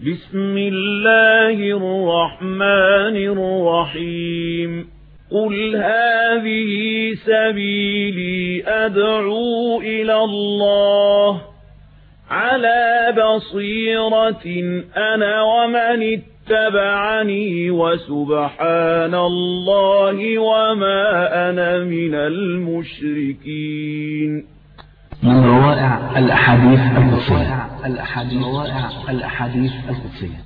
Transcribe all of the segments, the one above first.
بسم الله الرحمن الرحيم قل هذه سبيلي أدعو إلى الله على بصيرة أنا ومن اتبعني وسبحان الله وما أنا من المشركين من روائع الأحاديث القدسية الأحاديث روائع الأحاديث القدسية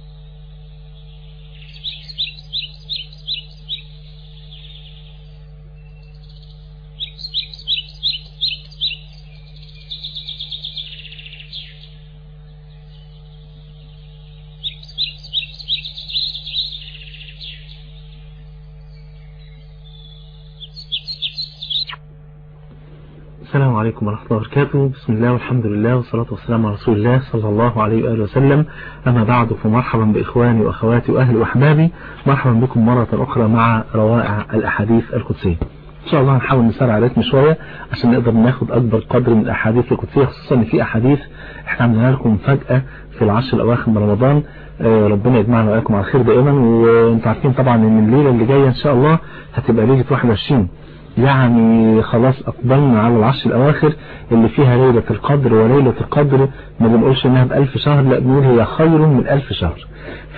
السلام عليكم ورحمة الله وبركاته بسم الله والحمد لله والصلاة والسلام على رسول الله صلى الله عليه وآله وسلم أما بعد فمرحبا بإخواني وأخواتي وأهلي وأحبابي مرحبا بكم مرة أخرى مع روائع الأحاديث القدسية إن شاء الله هنحاول نسرع رتم شوية عشان نقدر ناخد أكبر قدر من الأحاديث القدسية خصوصا إن في أحاديث إحنا عملنا لكم فجأة في العشر الأواخر من رمضان آه ربنا يجمعنا وإياكم على خير دائما وانتم عارفين طبعا إن الليلة اللي جاية إن شاء الله هتبقى ليلة 21 يعني خلاص أقبلنا على العشر الأواخر اللي فيها ليلة القدر وليلة القدر ما بنقولش إنها بألف شهر لا بنقول هي خير من ألف شهر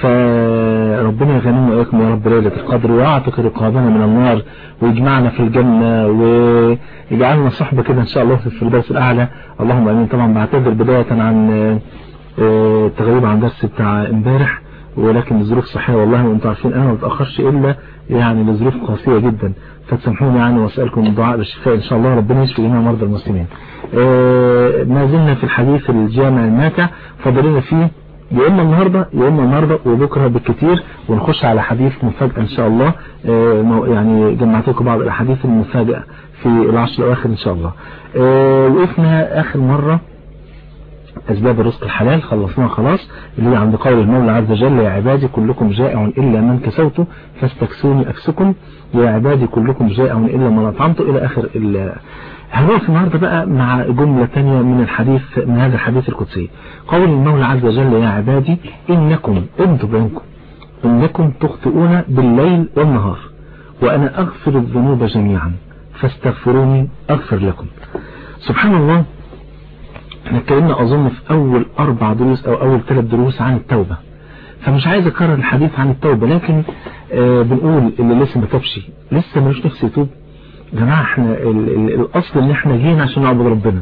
فربنا يغنمنا وإياكم يا رب ليلة القدر ويعتق رقابنا من النار ويجمعنا في الجنة ويجعلنا صحبة كده إن شاء الله في الفردوس الأعلى اللهم أمين طبعا بعتذر بداية عن التغيب عن درس بتاع امبارح ولكن لظروف صحية والله وانتم عارفين أنا ما بتأخرش إلا يعني لظروف قاسية جدا فتسامحوني يعني واسألكم الدعاء بالشفاء إن شاء الله ربنا يشفي جميع مرضى المسلمين آه ما زلنا في الحديث الجامع الماتع فضلنا فيه يا إما النهاردة يا إما النهاردة وبكرة بالكتير ونخش على حديث مفاجأة إن شاء الله آه يعني جمعت لكم بعض الأحاديث المفاجئة في العشر الأواخر إن شاء الله آه وقفنا آخر مرة أسباب الرزق الحلال خلصناها خلاص اللي هي عند قول المولى عز وجل يا عبادي كلكم جائع إلا من كسوته فاستكسوني أكسكم يا عبادي كلكم جائع إلا من أطعمته إلى آخر هنقف النهاردة بقى مع جملة تانية من الحديث من هذا الحديث القدسي قول المولى عز وجل يا عبادي إنكم انتم بينكم إنكم تخطئون بالليل والنهار وأنا أغفر الذنوب جميعا فاستغفروني أغفر لكم سبحان الله احنا اتكلمنا اظن في اول اربع دروس او اول ثلاث دروس عن التوبة فمش عايز اكرر الحديث عن التوبة لكن آه بنقول اللي لسه ما تبش لسه ملوش نفس يتوب جماعة احنا ال ال الاصل ان احنا جينا عشان نعبد ربنا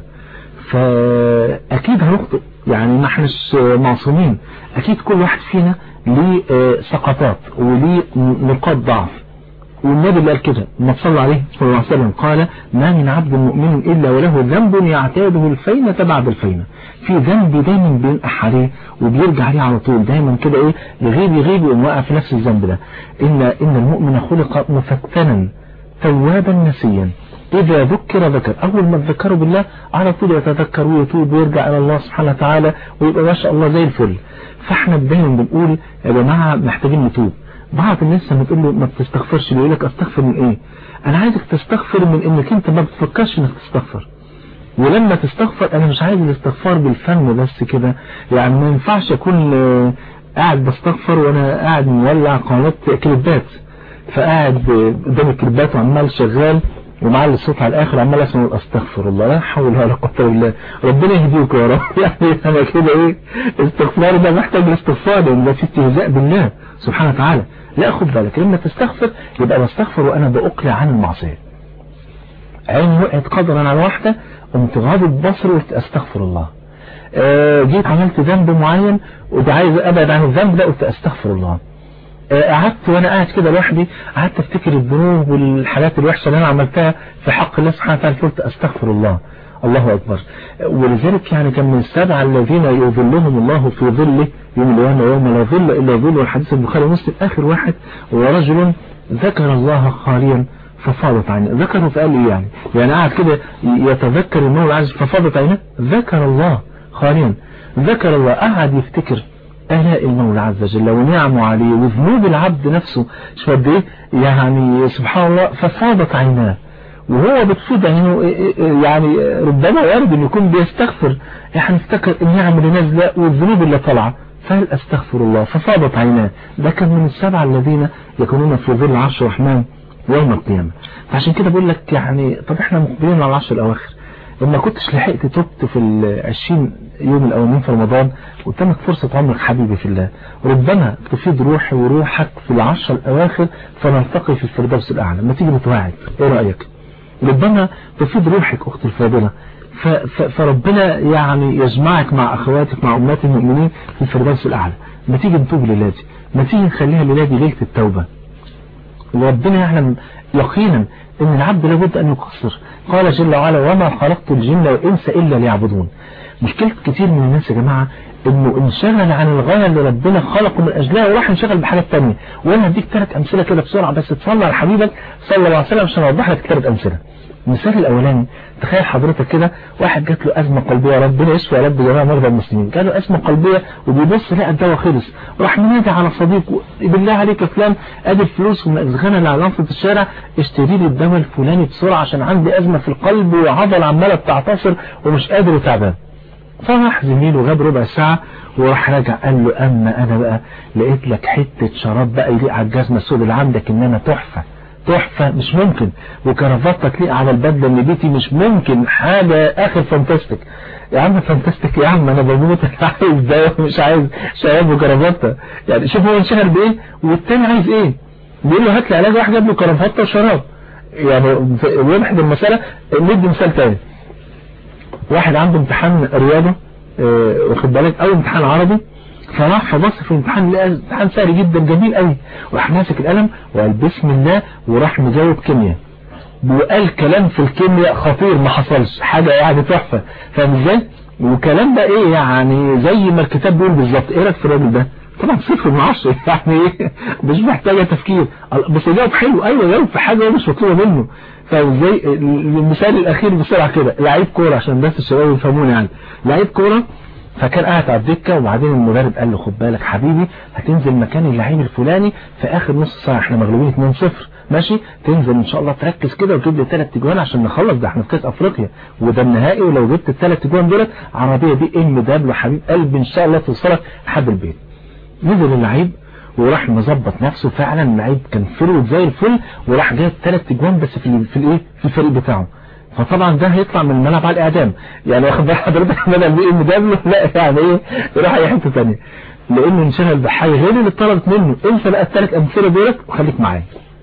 فاكيد هنخطئ يعني ما احناش معصومين اكيد كل واحد فينا ليه آه سقطات وليه نقاط ضعف والنبي اللي قال كده ما صلى عليه صلى الله عليه وسلم قال ما من عبد مؤمن إلا وله ذنب يعتاده الفينة بعد الفينة في ذنب دايما بينقح عليه وبيرجع عليه على طول دايما كده ايه يغيب يغيب ويقوم واقع في نفس الذنب ده إن, إن المؤمن خلق مفتنا توابا نسيا إذا ذكر ذكر أول ما تذكروا بالله على طول يتذكر ويتوب ويرجع إلى الله سبحانه وتعالى ويبقى ما شاء الله زي الفل فاحنا دايما بنقول يا جماعة محتاجين نتوب بعض الناس لما تقول له ما بتستغفرش بيقول لك استغفر من ايه انا عايزك تستغفر من انك انت ما بتفكرش انك تستغفر ولما تستغفر انا مش عايز الاستغفار بالفم بس كده يعني ما ينفعش اكون قاعد بستغفر وانا قاعد مولع قناة كليبات فقاعد قدام الكليبات وعمال شغال ومعلي الصوت على الاخر عمال اسمع استغفر الله لا حول ولا قوه الا بالله ربنا يهديك يا رب يعني انا كده ايه استغفار ده محتاج استغفار لان ده في استهزاء بالله سبحانه وتعالى لا خد بالك لما تستغفر يبقى بستغفر وانا باقلع عن المعصيه عيني وقعت قدرا على واحده قمت غاضب بصري وقلت استغفر الله آه جيت عملت ذنب معين وده عايز ابعد عن الذنب ده قلت استغفر الله قعدت وانا قاعد كده لوحدي قعدت افتكر الذنوب والحاجات الوحشة اللي انا عملتها في حق الله سبحانه وتعالى قلت استغفر الله الله اكبر ولذلك يعني كان من السبعة الذين يظلهم الله في ظله يوم القيامة يوم لا ظل الا ظل والحديث البخاري ومسلم اخر واحد ورجل ذكر الله خاليا ففاضت عينه ذكره فقال لي يعني يعني قاعد كده يتذكر المولى عز ففاضت عينه ذكر الله خاليا ذكر الله قعد يفتكر آلاء المولى عز وجل ونعمه عليه وذنوب العبد نفسه شو قد ايه يعني سبحان الله ففاضت عيناه وهو بتفيض عينه يعني ربما يرد ان يكون بيستغفر احنا نفتكر النعم اللي نازله والذنوب اللي طالعه فهل أستغفر الله ففاضت عيناه ده كان من السبعة الذين يكونون في ظل عرش الرحمن يوم القيامة فعشان كده بقول لك يعني طب احنا مقبلين على العشر الأواخر وما كنتش لحقت تبت في العشرين يوم الأولين في رمضان قدامك فرصة عمرك حبيبي في الله ربما تفيد روحي وروحك في العشر الأواخر فنلتقي في الفردوس الأعلى ما تيجي نتواعد ايه رأيك ربما تفيد روحك أختي الفاضلة فربنا يعني يجمعك مع أخواتك مع أمات المؤمنين في الفردوس الأعلى ما تيجي نتوب للادي ما تيجي نخليها للادي ليلة التوبة وربنا يعلم يقينا ان العبد لابد ان يقصر قال جل وعلا وما خلقت الجن والانس الا ليعبدون مشكلة كتير من الناس يا جماعة انه انشغل عن الغاية اللي ربنا خلقه من اجلها وراح انشغل بحاجات تانية وانا هديك ثلاث امثلة كده بسرعة بس تصلى على حبيبك صلى الله عليه وسلم عشان اوضح لك ثلاث امثلة المثال الاولاني تخيل حضرتك كده واحد جات له ازمه قلبيه ربنا يشفي يا رب جميع مرضى المسلمين جاله ازمه قلبيه وبيبص لقى الدواء خلص راح منادي على صديقه بالله عليك يا فلان ادي الفلوس من الغنى اللي على لنفه الشارع اشتري لي الدواء الفلاني بسرعه عشان عندي ازمه في القلب وعضل عماله بتعتصر ومش قادر وتعبان فراح زميله غاب ربع ساعة وراح راجع قال له اما انا بقى لقيت لك حتة شراب بقى يليق على الجزمة السود اللي عندك انما تحفة تحفة مش ممكن وكرافتة تليق على البدلة اللي بيتي مش ممكن حاجة اخر فانتاستيك يا عم فانتاستيك يا عم انا بموت عايز ده مش عايز شباب وكرافتة يعني شوف هو انشهر بايه والتاني عايز ايه بيقول له هات لي علاج واحد جاب له كرافتة وشراب يعني ويمحد المسألة ندي مثال تاني واحد عنده امتحان رياضة اه واخد بالك او امتحان عربي فراح فبص في الامتحان لقى امتحان سهل جدا جميل قوي وراح ماسك القلم وقال بسم الله وراح مجاوب كيمياء وقال كلام في الكيمياء خطير ما حصلش حاجة يعني تحفة فاهم ازاي وكلام ده ايه يعني زي ما الكتاب بيقول بالظبط ايه رايك في الراجل ده طبعا صفر من عشرة يعني ايه مش محتاجة تفكير بس جاوب حلو ايوه جاوب في حاجة مش مطلوبة منه فازاي المثال الاخير بسرعة كده لعيب كورة عشان بس الشباب يفهموني يعني لعيب كورة فكان قاعد على الدكة وبعدين المدرب قال له خد بالك حبيبي هتنزل مكان اللعيب الفلاني في اخر نص ساعة احنا مغلوبين 2-0 ماشي تنزل ان شاء الله تركز كده وتجيب لي ثلاث اجوان عشان نخلص ده احنا في كاس افريقيا وده النهائي ولو جبت الثلاث اجوان دولت عربية دي ام دبل حبيب قلبي ان شاء الله توصلك لحد البيت نزل اللعيب وراح مظبط نفسه فعلا اللعيب كان فروت زي الفل وراح جايب ثلاث اجوان بس في في الايه في الفريق بتاعه فطبعا ده هيطلع من الملعب على الاعدام يعني واخد بال حضرتك بدل بي ام دبليو لا يعني ايه يروح اي حته ثانيه لانه انشغل بحاجه غير اللي طلبت منه انسى بقى الثلاث امثله دولت وخليك معايا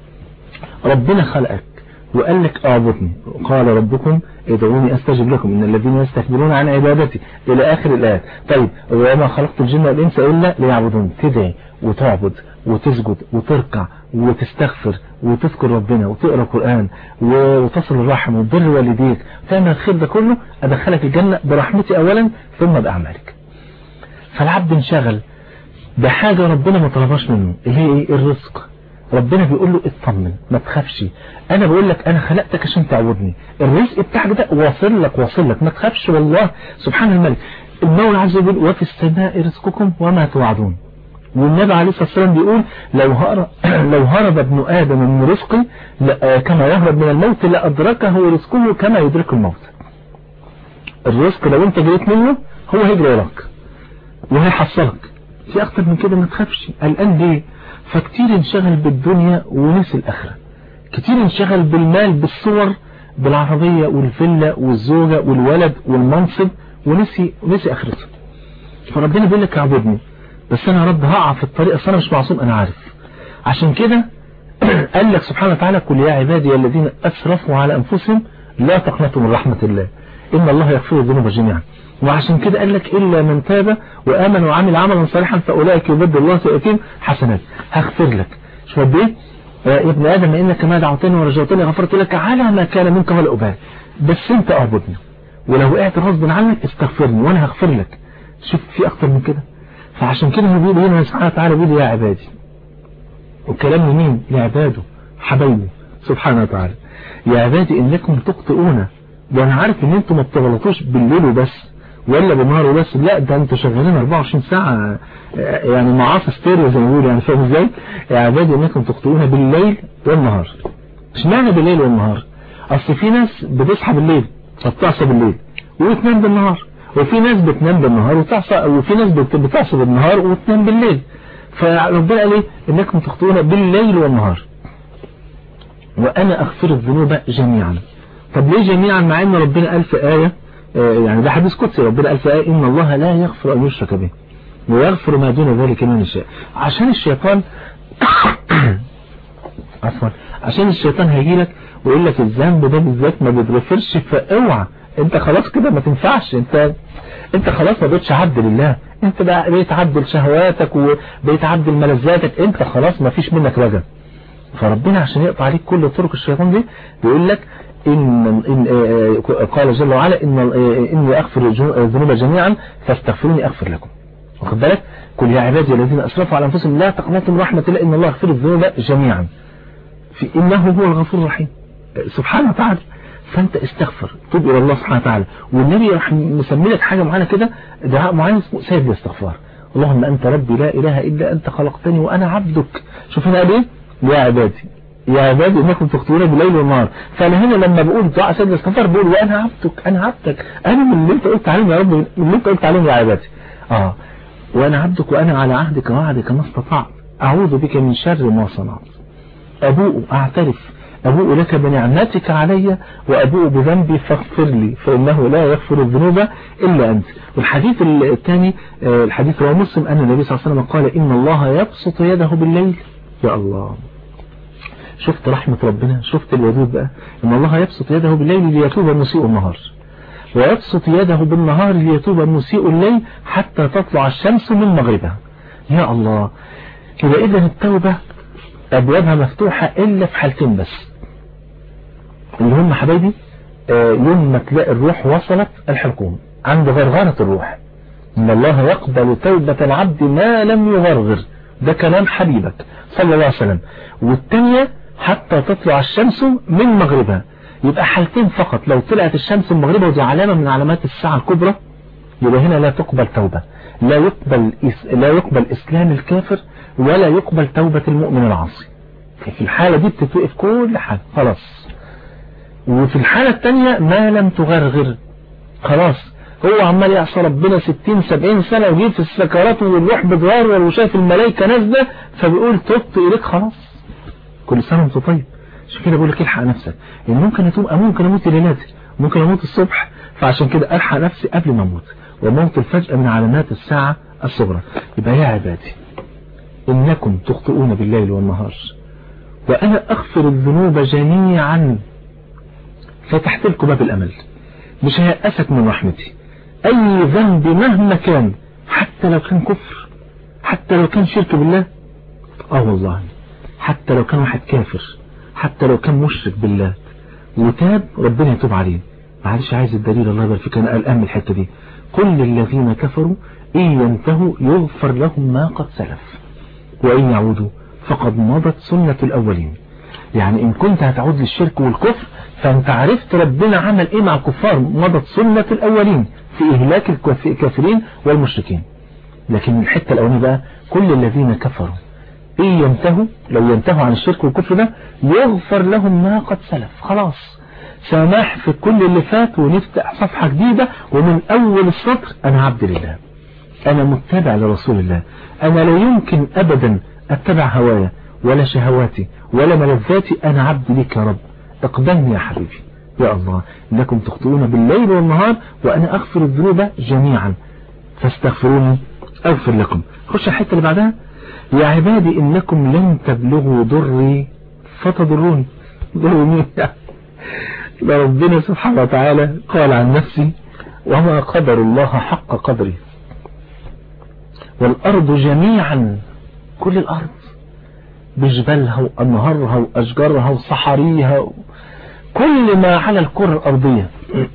ربنا خلقك وقال لك اعبدني قال ربكم ادعوني استجب لكم ان الذين يستكبرون عن عبادتي الى اخر الايات طيب وما خلقت الجن والانس الا ليعبدون تدعي وتعبد وتسجد وتركع وتستغفر وتذكر ربنا وتقرا قران وتصل الرحم وتبر والديك تعمل الخير ده كله ادخلك الجنه برحمتي اولا ثم باعمالك فالعبد انشغل بحاجه ربنا ما طلبهاش منه اللي هي ايه الرزق ربنا بيقول له اطمن ما تخافش انا بقول لك انا خلقتك عشان تعبدني الرزق بتاعك ده واصل لك واصل لك ما تخافش والله سبحان الملك المولى عز وجل وفي السماء رزقكم وما توعدون والنبي عليه الصلاة والسلام بيقول لو هرب, لو هرب ابن آدم من رزقي كما يهرب من الموت لأدركه رزقه كما يدرك الموت الرزق لو انت جريت منه هو هيجري وراك وهيحصلك في اكتر من كده ما تخافش قلقان ليه فكتير انشغل بالدنيا ونسي الآخرة كتير انشغل بالمال بالصور بالعربية والفيلا والزوجة والولد والمنصب ونسي ونسي آخرته فربنا بيقول لك اعبدني بس انا يا رب هقع في الطريق اصل انا مش معصوم انا عارف عشان كده قال لك سبحانه وتعالى قل يا عبادي الذين اسرفوا على انفسهم لا تقنطوا من رحمة الله ان الله يغفر الذنوب جميعا وعشان كده قال لك إلا من تاب وآمن وعمل عملا صالحا فأولئك يبدل الله سيئاتهم حسنات هغفر لك شو قد ايه يا ابن آدم إنك ما دعوتني ورجوتني غفرت لك على ما كان منك ولا أبالي بس أنت أعبدني ولو وقعت غصب عنك استغفرني وأنا هغفر لك شوف في أكتر من كده فعشان كده هو بيقول هنا سبحانه وتعالى بيقول يا عبادي والكلام لمين لعباده حبايبه سبحانه وتعالى يا عبادي إنكم تخطئون وأنا عارف إن أنتم ما بتغلطوش بالليل وبس ولا بالنهار وبس لا ده انتوا شغالين 24 ساعة يعني معاصي ستيريو زي ما بيقولوا يعني فاهم ازاي يا عبادي انكم تخطئون بالليل والنهار اشمعنى بالليل والنهار اصل في ناس بتصحى بالليل فبتعصى بالليل وتنام بالنهار وفي ناس بتنام بالنهار وتعصى وفي ناس بت- بتعصى بالنهار وتنام بالليل فربنا قال ايه انكم تخطئون بالليل والنهار وانا اغفر الذنوب جميعا طب ليه جميعا مع ان ربنا قال في آية آه، يعني ده حديث قدسي ربنا قال في آية ان الله لا يغفر ان يشرك به ويغفر ما دون ذلك من يشاء عشان الشيطان عفوا عشان الشيطان هيجي لك ويقول لك الذنب ده بالذات ما بيتغفرش فاوعى انت خلاص كده ما تنفعش انت انت خلاص ما بقتش عبد لله انت بقى بقيت عبد لشهواتك وبقيت عبد لملذاتك انت خلاص ما فيش منك رجع فربنا عشان يقطع عليك كل طرق الشيطان دي بيقول لك إن, إن آه، آه، قال جل وعلا إن آه، إني أغفر الجن- الذنوب جميعا فاستغفروني أغفر لكم واخد بالك قل يا عبادي الذين أسرفوا على أنفسهم لا تقنطوا من رحمة الله إن الله يغفر الذنوب جميعا في إنه هو الغفور الرحيم سبحانه وتعالى فأنت استغفر توب إلى الله سبحانه وتعالى والنبي راح مسمي لك حاجة معينة كده دعاء معين اسمه سيد الاستغفار اللهم أنت ربي لا إله إلا أنت خلقتني وأنا عبدك شوف هنا قال إيه يا عبادي يا عبادي انكم تخطئون بالليل والنهار فانا هنا لما بقول دعاء سيد الاستغفار بقول وانا عبدك انا عبدك انا من اللي انت قلت عليهم يا رب من اللي انت قلت عليهم يا عبادي اه وانا عبدك وانا على عهدك ووعدك ما استطعت اعوذ بك من شر ما صنعت أبوء أعترف أبوء لك بنعمتك علي وأبوء بذنبي فاغفر لي فإنه لا يغفر الذنوب إلا أنت والحديث الثاني آه، الحديث رواه مسلم أن النبي صلى الله عليه وسلم قال إن الله يبسط يده بالليل يا الله شفت رحمة ربنا شفت الودود بقى إن الله يبسط يده بالليل ليتوب مسيء النهار ويبسط يده بالنهار ليتوب مسيء الليل حتى تطلع الشمس من مغربها يا الله يبقى إذا التوبة أبوابها مفتوحة إلا في حالتين بس اللي هم حبايبي آه، يوم ما تلاقي الروح وصلت الحلقوم عند غرغرة الروح إن الله يقبل توبة العبد ما لم يغرغر ده كلام حبيبك صلى الله عليه وسلم والتانية حتى تطلع الشمس من مغربها يبقى حالتين فقط لو طلعت الشمس من مغربها ودي علامة من علامات الساعة الكبرى يبقى هنا لا تقبل توبة لا يقبل إس... لا يقبل إسلام الكافر ولا يقبل توبة المؤمن العاصي في الحالة دي بتتوقف كل حاجة خلاص وفي الحالة التانية ما لم تغرغر خلاص هو عمال يعصى ربنا 60 70 سنة وجيت في السكرات والروح بتغرغر وشايف الملائكة نازلة فبيقول تبت إليك خلاص كل سنة وانت طيب عشان كده بقول لك الحق نفسك ان ممكن اتوب أو ممكن اموت ليلاتي ممكن اموت الصبح فعشان كده الحق نفسي قبل ما اموت وموت الفجأة من علامات الساعة الصغرى يبقى يا عبادي انكم تخطئون بالليل والنهار وانا اغفر الذنوب جميعا فتحت لكم باب الامل مش هيأسك من رحمتي اي ذنب مهما كان حتى لو كان كفر حتى لو كان شرك بالله اه والله حتى لو كان واحد كافر حتى لو كان مشرك بالله وتاب ربنا يتوب عليه معلش عايز الدليل الله يبارك فيك انا قلقان من الحته دي كل الذين كفروا ان ينتهوا يغفر لهم ما قد سلف وان يعودوا فقد مضت سنة الاولين يعني ان كنت هتعود للشرك والكفر فانت عرفت ربنا عمل ايه مع الكفار مضت سنة الاولين في اهلاك الكف- الكافرين والمشركين لكن الحتة الاولانية بقى كل الذين كفروا إن ينتهوا لو ينتهوا عن الشرك والكفر ده يغفر لهم ما قد سلف خلاص سماح في كل اللي فات ونفتح صفحة جديدة ومن أول السطر أنا عبد لله أنا متبع لرسول الله أنا لا يمكن أبدا أتبع هوايا ولا شهواتي ولا ملذاتي أنا عبد لك يا رب اقبلني يا حبيبي يا الله إنكم تخطئون بالليل والنهار وأنا أغفر الذنوب جميعا فاستغفروني أغفر لكم خش الحتة اللي بعدها يا عبادي إنكم لن تبلغوا ضري فتضروني ضروا مين ده ربنا سبحانه وتعالى قال عن نفسي وما قدر الله حق قدره والأرض جميعا كل الأرض بجبالها وأنهارها وأشجارها وصحاريها كل ما على الكرة الأرضية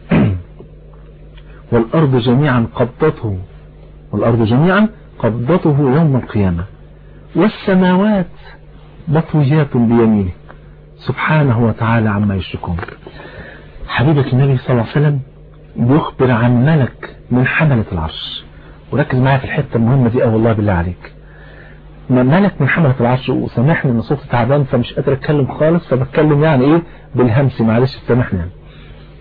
والأرض جميعا قبضته والأرض جميعا قبضته يوم القيامة والسماوات مطويات بيمينه سبحانه وتعالى عما يشركون حبيبك النبي صلى الله عليه وسلم بيخبر عن ملك من حملة العرش وركز معايا في الحتة المهمة دي اه والله بالله عليك ملك من حملة العرش وسامحني ان صوتي تعبان فمش قادر اتكلم خالص فبتكلم يعني ايه بالهمس معلش سامحني يعني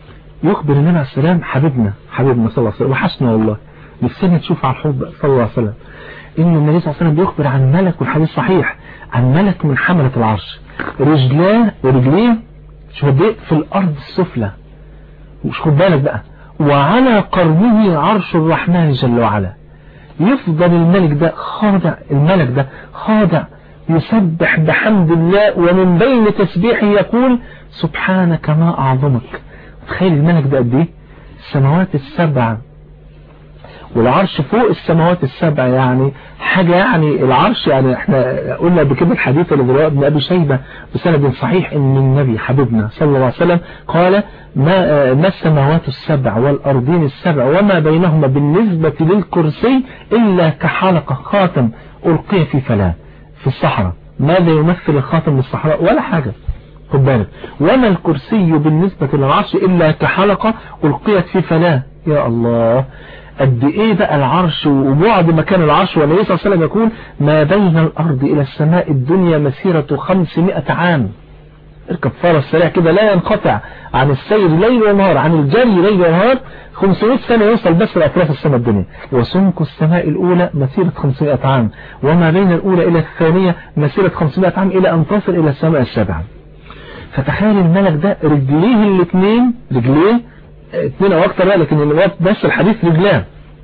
يخبر النبي عليه السلام حبيبنا حبيبنا صلى الله عليه وسلم وحشنا والله نفسنا نشوف على الحب صلى الله عليه وسلم ان النبي صلى الله عليه وسلم بيخبر عن ملك والحديث صحيح عن ملك من حملة العرش رجلاه ورجليه شو قد في الارض السفلى مش خد بالك بقى وعلى قرنه عرش الرحمن جل وعلا يفضل الملك ده خاضع الملك ده خاضع يسبح بحمد الله ومن بين تسبيحه يقول سبحانك ما أعظمك تخيل الملك ده قد ايه السماوات السبع والعرش فوق السماوات السبع يعني حاجة يعني العرش يعني احنا قلنا بكده الحديث اللي دلوقتي ابن ابي شيبة بسند صحيح ان النبي حبيبنا صلى الله عليه وسلم قال ما, ما السماوات السبع والارضين السبع وما بينهما بالنسبة للكرسي الا كحلقة خاتم القي في فلاة في الصحراء ماذا يمثل الخاتم للصحراء ولا حاجة خد بالك وما الكرسي بالنسبة للعرش إلا كحلقة ألقيت في فلاة يا الله قد ايه بقى العرش وبعد مكان العرش والنبي صلى الله عليه وسلم يقول ما بين الأرض إلى السماء الدنيا مسيرة 500 عام اركب فرس سريع كده لا ينقطع عن السير ليل ونهار عن الجري ليل ونهار 500 سنة يوصل بس لأطراف السماء الدنيا وسمك السماء الأولى مسيرة 500 عام وما بين الأولى إلى الثانية مسيرة 500 عام إلى أن تصل إلى السماء السابعة فتخيل الملك ده رجليه الاثنين رجليه اثنين او اكتر بقى لكن الوقت بس الحديث رجلاه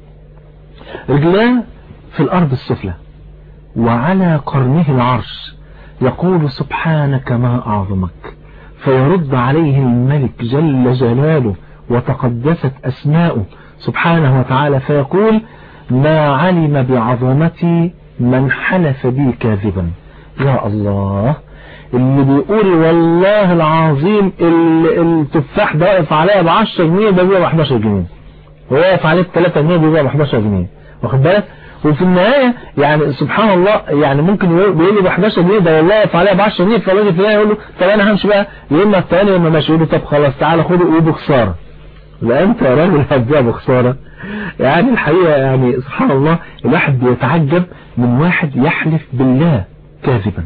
رجلاه في الارض السفلى وعلى قرنه العرش يقول سبحانك ما اعظمك فيرد عليه الملك جل جلاله وتقدست اسماؤه سبحانه وتعالى فيقول ما علم بعظمتي من حلف بي كاذبا يا الله اللي بيقول والله العظيم التفاح ده واقف عليها ب 10 جنيه ده بيبقى ب 11 جنيه وواقف عليه ب 3 جنيه بيبقى ب 11 جنيه واخد بالك وفي النهاية يعني سبحان الله يعني ممكن بيقول له ب 11 جنيه ده والله واقف عليها ب 10 جنيه فالراجل في النهاية يقول له طب انا همشي بقى يا اما الثاني يا اما ماشي يقول له طب خلاص تعالى خده وقوله خسارة لا انت يا راجل هتبيع بخسارة يعني الحقيقة يعني سبحان الله الواحد بيتعجب من واحد يحلف بالله كاذبا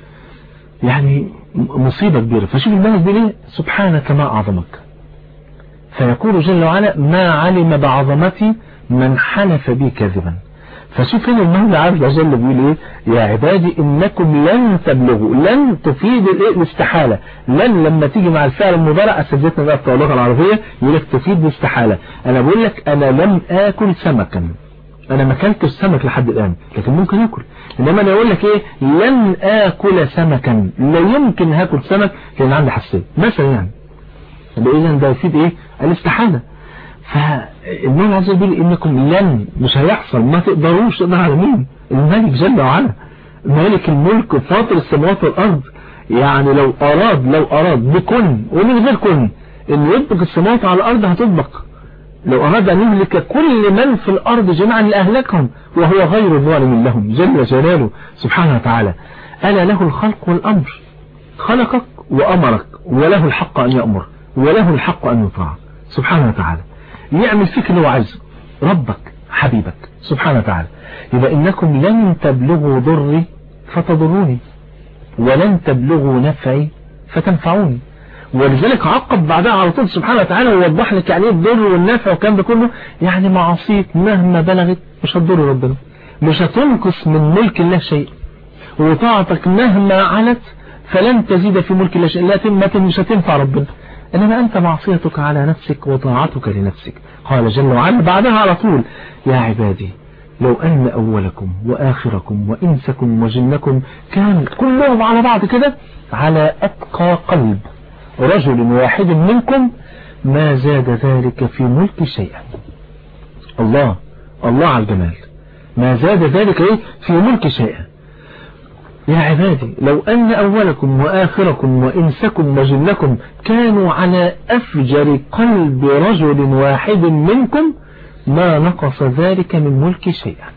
يعني مصيبة كبيرة فشوف الملك دي ليه سبحانك ما أعظمك فيقول جل وعلا ما علم بعظمتي من حلف بي كذبا فشوف هنا المولى عز وجل بيقول ايه يا عبادي انكم لن تبلغوا لن تفيد الايه الاستحالة لن لما تيجي مع الفعل المضارع اساتذتنا بقى بتوع اللغه العربيه يقول لك تفيد الاستحالة انا بقول لك انا لم اكل سمكا انا ما اكلتش سمك لحد الان لكن ممكن اكل انما انا اقول لك ايه لن اكل سمكا لا يمكن هاكل سمك لان عندي حساسيه مثلا يعني اذا ده يفيد ايه الاستحاله فالنبي عز وجل انكم لن مش هيحصل ما تقدروش تقدر على مين الملك جل وعلا مالك الملك فاطر السماوات والارض يعني لو اراد لو اراد بكن ومن غير كن ان يطبق السماوات على الارض هتطبق لو أراد أن يهلك كل من في الأرض جميعا لأهلكهم وهو غير ظالم لهم جل جلاله سبحانه وتعالى ألا له الخلق والأمر خلقك وأمرك وله الحق أن يأمر وله الحق أن يطاع سبحانه وتعالى يعمل فيك اللي هو عايزه ربك حبيبك سبحانه وتعالى يبقى إنكم لن تبلغوا ضري فتضروني ولن تبلغوا نفعي فتنفعوني ولذلك عقب بعدها على طول سبحانه وتعالى ويوضح لك يعني ايه الضر والنفع والكلام ده كله يعني معاصيك مهما بلغت مش هتضر ربنا مش هتنقص من ملك الله شيء وطاعتك مهما علت فلن تزيد في ملك الله شيء لا مش هتنفع ربنا انما انت معصيتك على نفسك وطاعتك لنفسك قال جل وعلا بعدها على طول يا عبادي لو أن أولكم وآخركم وإنسكم وجنكم كان كلهم على بعض كده على أتقى قلب رجل واحد منكم ما زاد ذلك في ملك شيئا الله الله على الجمال ما زاد ذلك ايه في ملك شيئا يا عبادي لو أن أولكم وآخركم وإنسكم وجنكم كانوا على أفجر قلب رجل واحد منكم ما نقص ذلك من ملك شيئا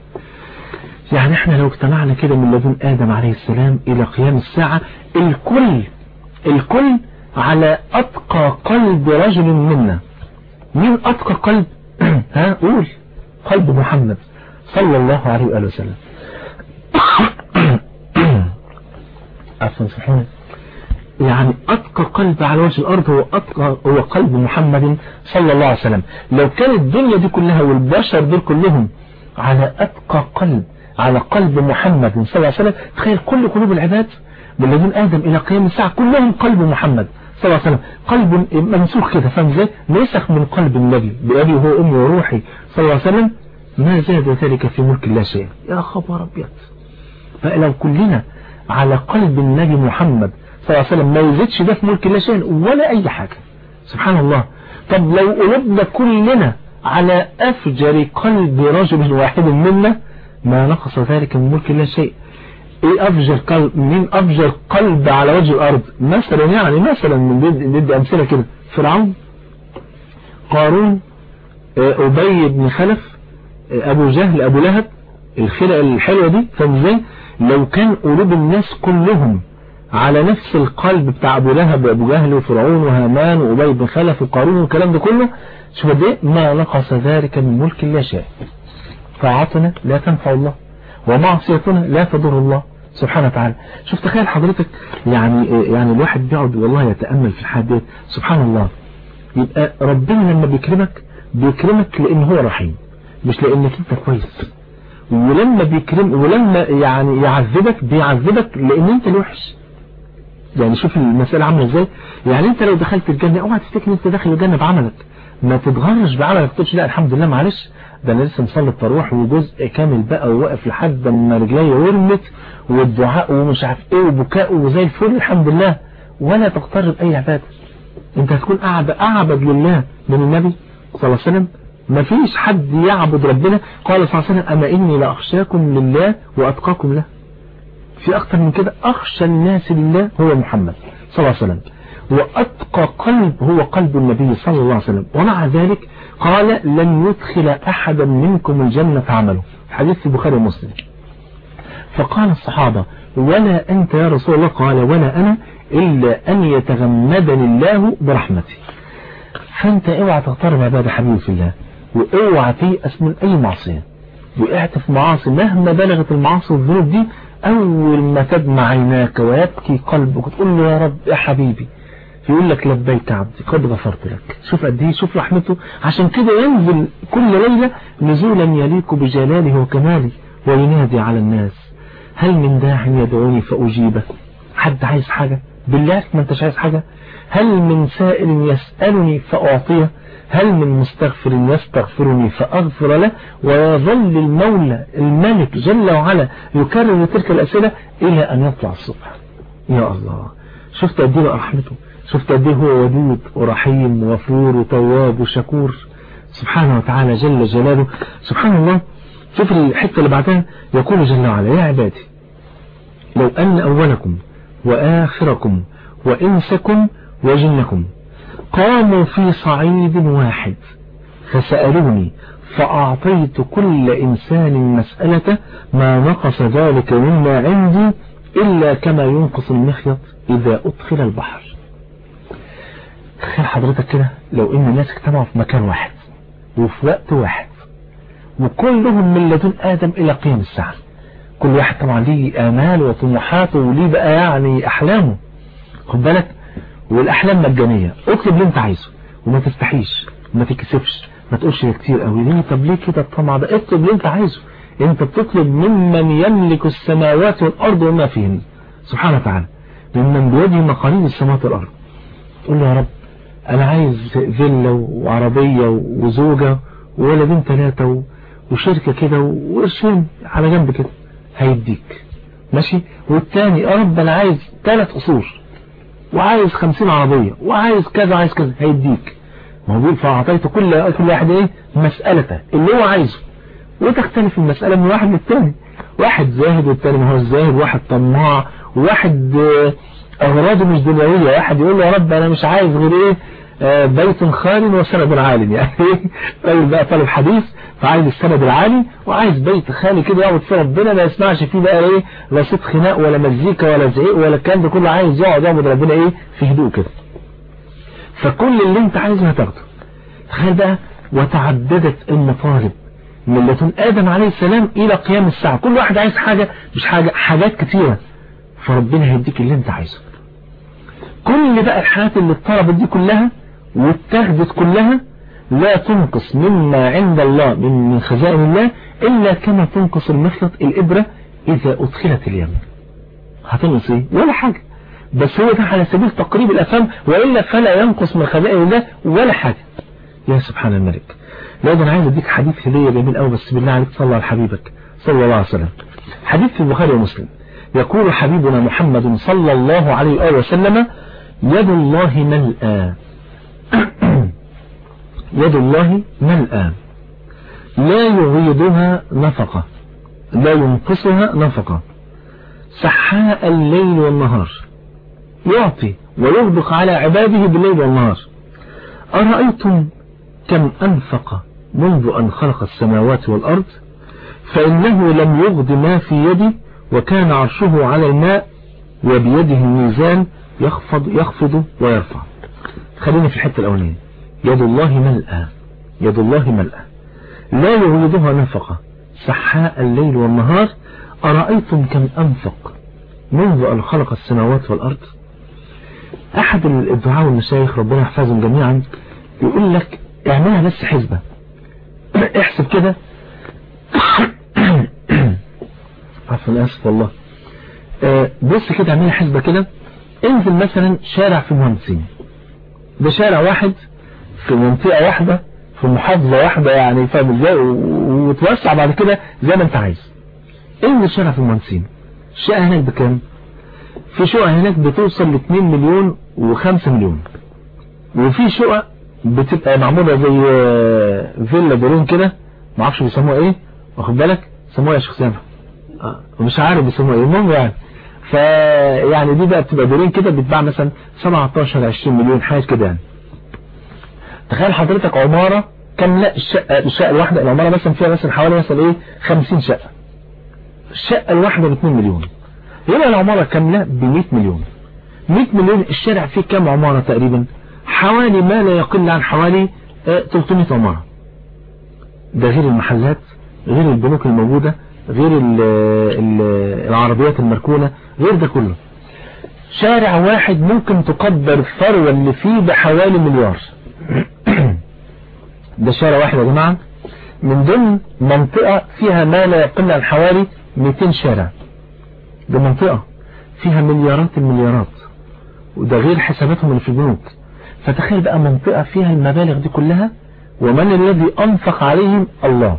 يعني احنا لو اجتمعنا كده من لدن آدم عليه السلام إلى قيام الساعة الكل الكل على أتقى قلب رجل منا مين أتقى قلب ها قول قلب محمد صلى الله عليه وآله وسلم عفوا صحيح يعني أتقى قلب على وجه الأرض هو أتقى هو قلب محمد صلى الله عليه وسلم لو كانت الدنيا دي كلها والبشر دول كلهم على أتقى قلب على قلب محمد صلى الله عليه وسلم تخيل كل قلوب العباد من لدن آدم إلى قيام الساعة كلهم قلب محمد صلى الله عليه وسلم قلب منسوخ كده فاهم ازاي نسخ من قلب النبي بأبي وهو أمي وروحي صلى الله عليه وسلم ما زاد ذلك في ملك الله شيئا يا خبر أبيض فلو كلنا على قلب النبي محمد صلى الله عليه وسلم ما يزيدش ده في ملك الله شيئا ولا أي حاجة سبحان الله طب لو قلوبنا كلنا على أفجر قلب رجل واحد منا ما نقص ذلك من ملك الله شيء ايه افجر قلب مين افجر قلب على وجه الارض مثلا يعني مثلا من ندي امثله كده فرعون قارون ابي بن خلف ابو جهل ابو لهب الخلق الحلوه دي فاهم ازاي لو كان قلوب الناس كلهم على نفس القلب بتاع ابو لهب وابو جهل وفرعون وهامان وابي بن خلف وقارون والكلام ده كله شوف قد ايه ما نقص ذلك من ملك الله شيء طاعتنا لا تنفع الله ومعصيتنا لا تضر الله سبحانه وتعالى شوف تخيل حضرتك يعني يعني الواحد بيقعد والله يتأمل في الحديث سبحان الله يبقى ربنا لما بيكرمك بيكرمك لان هو رحيم مش لانك انت كويس ولما بيكرم ولما يعني يعذبك بيعذبك لان انت الوحش يعني شوف المسألة عاملة ازاي يعني انت لو دخلت الجنة اوعى تفتكر انت داخل الجنة بعملك ما تتغرش بعملك تقولش لا الحمد لله معلش ده انا لسه مصلي التراويح وجزء كامل بقى وواقف لحد ما رجلي ورمت والدعاء ومش عارف ايه وبكاء وزي الفل الحمد لله ولا تقترب اي عباده انت هتكون اعبد اعبد لله من النبي صلى الله عليه وسلم ما فيش حد يعبد ربنا قال صلى الله عليه وسلم اما اني لاخشاكم لله واتقاكم له في اكتر من كده اخشى الناس لله هو محمد صلى الله عليه وسلم وأتقى قلب هو قلب النبي صلى الله عليه وسلم ومع ذلك قال لن يدخل أحدا منكم الجنة عمله حديث في البخاري ومسلم فقال الصحابة ولا أنت يا رسول الله قال ولا أنا إلا أن يتغمدني الله برحمته فأنت اوعى تغترب عبادة حبيبي في الله واوعى تيأس من أي معصية وقعت في معاصي مهما بلغت المعاصي والذنوب دي أول ما تدمع عيناك ويبكي قلبك وتقول له يا رب يا حبيبي يقول لك لبيك عبدي قد غفرت لك شوف قد ايه شوف رحمته عشان كده ينزل كل ليلة نزولا يليق بجلاله وكماله وينادي على الناس هل من داع يدعوني فأجيبه حد عايز حاجة بالله ما انتش عايز حاجة هل من سائل يسألني فأعطيه هل من مستغفر يستغفرني فأغفر له ويظل المولى الملك جل وعلا يكرر تلك الأسئلة إلى أن يطلع الصبح يا الله شفت قد ايه رحمته شفت قد ايه هو ودود ورحيم وغفور وتواب وشكور سبحانه وتعالى جل جلاله سبحان الله شوف الحتة اللي بعدها يقول جل وعلا يا عبادي لو أن أولكم وآخركم وإنسكم وجنكم قاموا في صعيد واحد فسألوني فأعطيت كل إنسان مسألة ما نقص ذلك مما عندي إلا كما ينقص المخيط إذا أدخل البحر تخيل حضرتك كده لو إن الناس اجتمعوا في مكان واحد وفي وقت واحد وكلهم من لدن آدم إلى قيام الساعة كل واحد طبعا ليه آمال وطموحاته وليه بقى يعني أحلامه خد بالك والأحلام مجانية اكتب اللي انت عايزه وما تستحيش وما تكسفش ما تقولش ده كتير قوي ليه طب ليه كده الطمع ده اكتب اللي انت عايزه انت بتطلب ممن يملك السماوات والأرض وما فيهن سبحانه وتعالى ممن بيده مقاليد السماوات والأرض تقول له يا رب انا عايز فيلا وعربية وزوجة وولدين ثلاثة وشركة كده وقرشين على جنب كده هيديك ماشي والتاني يا رب انا عايز ثلاث قصور وعايز خمسين عربية وعايز كذا عايز كذا هيديك ما هو بيقول فأعطيت كل كل واحد ايه مسألته اللي هو عايزه وتختلف المسألة من واحد للتاني واحد زاهد والتاني ما هو الزاهد واحد طماع وواحد أغراضه مش دنيوية واحد يقول له يا رب أنا مش عايز غير إيه آه بيت خال وسند عال يعني طيب بقى طالب حديث فعايز السند العالي وعايز بيت خالي كده يقعد فيه ربنا ما يسمعش فيه بقى ايه لا صوت خناق ولا مزيكا ولا زعيق ولا الكلام ده كله عايز يقعد يعبد ربنا ايه في هدوء كده فكل اللي انت عايزه هتاخده تخيل بقى وتعددت المطالب من لدن آدم عليه السلام إلى قيام الساعة كل واحد عايز حاجة مش حاجة حاجات كتيرة فربنا هيديك اللي انت عايزه كل بقى الحالات اللي اتطلبت دي كلها واتخذت كلها لا تنقص مما عند الله من خزائن الله إلا كما تنقص المخلط الإبرة إذا أدخلت اليم هتنقص إيه ولا حاجة بس هو ده على سبيل تقريب الأفهام وإلا فلا ينقص من خزائن الله ولا حاجة يا سبحان الملك لا ده أنا عايز أديك حديث هدية جميل أوي بس بالله عليك صلى على حبيبك صلى الله عليه وسلم حديث في البخاري ومسلم يقول حبيبنا محمد صلى الله عليه وآله وسلم يد الله ملأى يد الله ملأى لا يغيضها نفقة لا ينقصها نفقة سحاء الليل والنهار يعطي ويغدق على عباده بالليل والنهار أرأيتم كم أنفق منذ أن خلق السماوات والأرض فإنه لم يغض ما في يدي وكان عرشه على الماء وبيده الميزان يخفض, يخفض ويرفع خلينا في الحتة الأولانية يد الله ملأى يد الله ملأى لا يغيضها نفقة سحاء الليل والنهار أرأيتم كم أنفق منذ أن خلق السماوات والأرض أحد الدعاء والمشايخ ربنا يحفظهم جميعا يقول لك اعملها بس حسبة احسب كده عفوا اسف والله آه بص كده اعملها حسبة كده انزل مثلا شارع في المهندسين ده شارع واحد في منطقة واحدة في محافظة واحدة يعني فاهم ازاي وتوسع بعد كده زي ما انت عايز انزل شارع في المهندسين الشقة هناك بكام في شقق هناك بتوصل ل 2 مليون و5 مليون وفي شقق بتبقى معمولة زي فيلا دورين كده ما اعرفش بيسموها ايه واخد بالك بيسموها يا شيخ سامح مش عارف بيسموها ايه المهم يعني فيعني دي بقى بتبقى دورين كده بتباع مثلا 17 20 مليون حاجه كده يعني تخيل حضرتك عمارة كاملة الشقة الشقة الواحدة العمارة مثلا فيها مثلا حوالي مثلا ايه 50 شقة الشقة الواحدة ب 2 مليون يبقى العمارة كاملة ب 100 مليون 100 مليون الشارع فيه كام عمارة تقريبا حوالي ما لا يقل عن حوالي 300 عمارة ده غير المحلات غير البنوك الموجودة غير ال ال العربيات المركونة غير ده كله شارع واحد ممكن تقدر الثروة اللي فيه بحوالي مليار ده شارع واحد يا جماعة من ضمن منطقة فيها ما لا يقل عن حوالي 200 شارع ده منطقة فيها مليارات المليارات وده غير حساباتهم اللي في البنوك فتخيل بقى منطقة فيها المبالغ دي كلها ومن الذي أنفق عليهم الله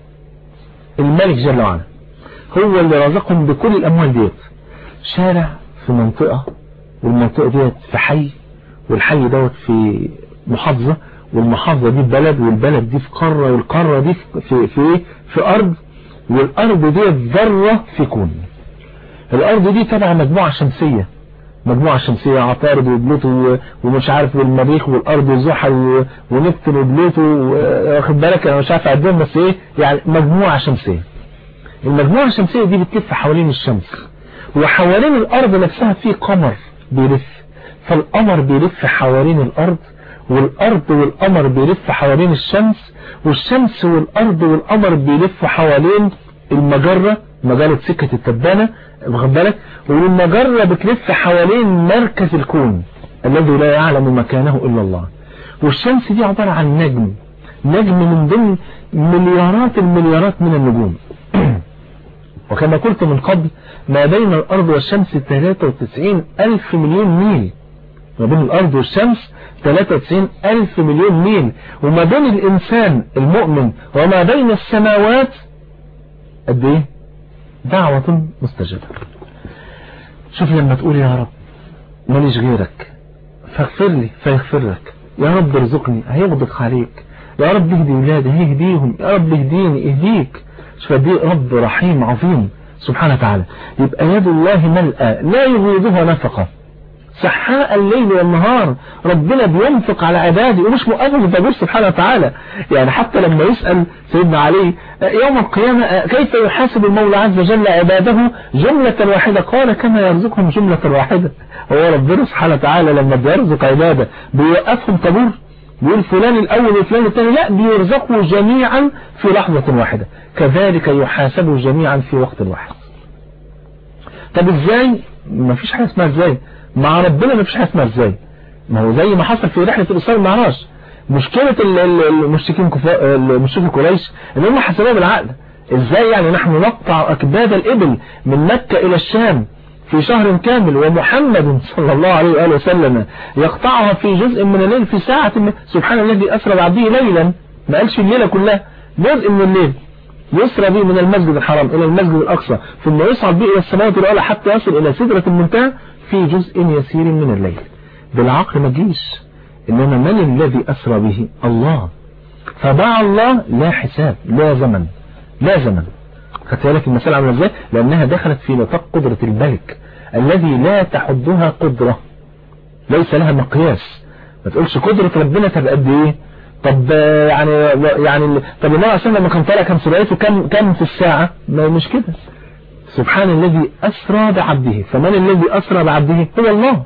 الملك جل وعلا هو اللي رزقهم بكل الأموال ديت شارع في منطقة والمنطقة ديت في حي والحي دوت في محافظة والمحافظة دي بلد والبلد دي في قارة والقارة دي في في في أرض والأرض دي ذرة في كون الأرض دي تبع مجموعة شمسية مجموعة شمسية عطارد وبلوتو ومش عارف والمريخ والأرض وزحل ونبتون وبلوتو واخد بالك أنا مش عارف أعدهم بس إيه يعني مجموعة شمسية المجموعة الشمسية دي بتلف حوالين الشمس وحوالين الأرض نفسها في قمر بيلف فالقمر بيلف حوالين الأرض والأرض والقمر بيلف حوالين الشمس والشمس والأرض والقمر بيلف حوالين المجرة مجرة سكة التبانة واخد بالك والمجرة بتلف حوالين مركز الكون الذي لا يعلم مكانه إلا الله والشمس دي عبارة عن نجم نجم من ضمن مليارات المليارات من النجوم وكما قلت من قبل ما بين الأرض والشمس 93 ألف مليون ميل ما بين الأرض والشمس 93 ألف مليون ميل وما بين الإنسان المؤمن وما بين السماوات قد إيه دعوة مستجابة شوف لما تقول يا رب ماليش غيرك فاغفر لي فيغفر لك يا رب ارزقني هيغضق عليك يا رب اهدي ولادي هيهديهم يا رب اهديني اهديك شوف دي رب رحيم عظيم سبحانه وتعالى يبقى يد الله ملأى لا يغيضها نفقه سحاء الليل والنهار ربنا بينفق على عباده ومش مؤمن بجور سبحانه وتعالى يعني حتى لما يسأل سيدنا علي يوم القيامة كيف يحاسب المولى عز وجل عباده جملة واحدة قال كما يرزقهم جملة واحدة هو ربنا سبحانه وتعالى لما بيرزق عباده بيوقفهم طابور بيقول فلان الأول وفلان الثاني لا بيرزقوا جميعا في لحظة واحدة كذلك يحاسبوا جميعا في وقت واحد طب ازاي ما فيش حاجة اسمها ازاي مع ربنا ما فيش حاجة اسمها ازاي ما هو زي ما حصل في رحلة الإسراء والمعراج مشكلة المشركين كفا... المشركين قريش ان هم حسبوها بالعقل ازاي يعني نحن نقطع أكباد الإبل من مكة إلى الشام في شهر كامل ومحمد صلى الله عليه وآله وسلم يقطعها في جزء من الليل في ساعة من سبحان الذي أسرى بعبده ليلا ما قالش الليلة كلها جزء من الليل يسرى به من المسجد الحرام إلى المسجد الأقصى ثم يصعد به إلى السماوات الأعلى حتى يصل إلى سدرة المنتهى في جزء يسير من الليل بالعقل ما تجيش إنما من الذي أسرى به الله فباع الله لا حساب لا زمن لا زمن خدت بالك المسألة عامله ازاي لأنها دخلت في نطاق قدرة الملك الذي لا تحدها قدرة ليس لها مقياس ما تقولش قدرة ربنا تبقى قد ايه طب يعني يعني طب النبي عليه لما كان طالع كان سرعته كم كم في الساعة ما مش كده سبحان الذي أسرى بعبده فمن الذي أسرى بعبده هو الله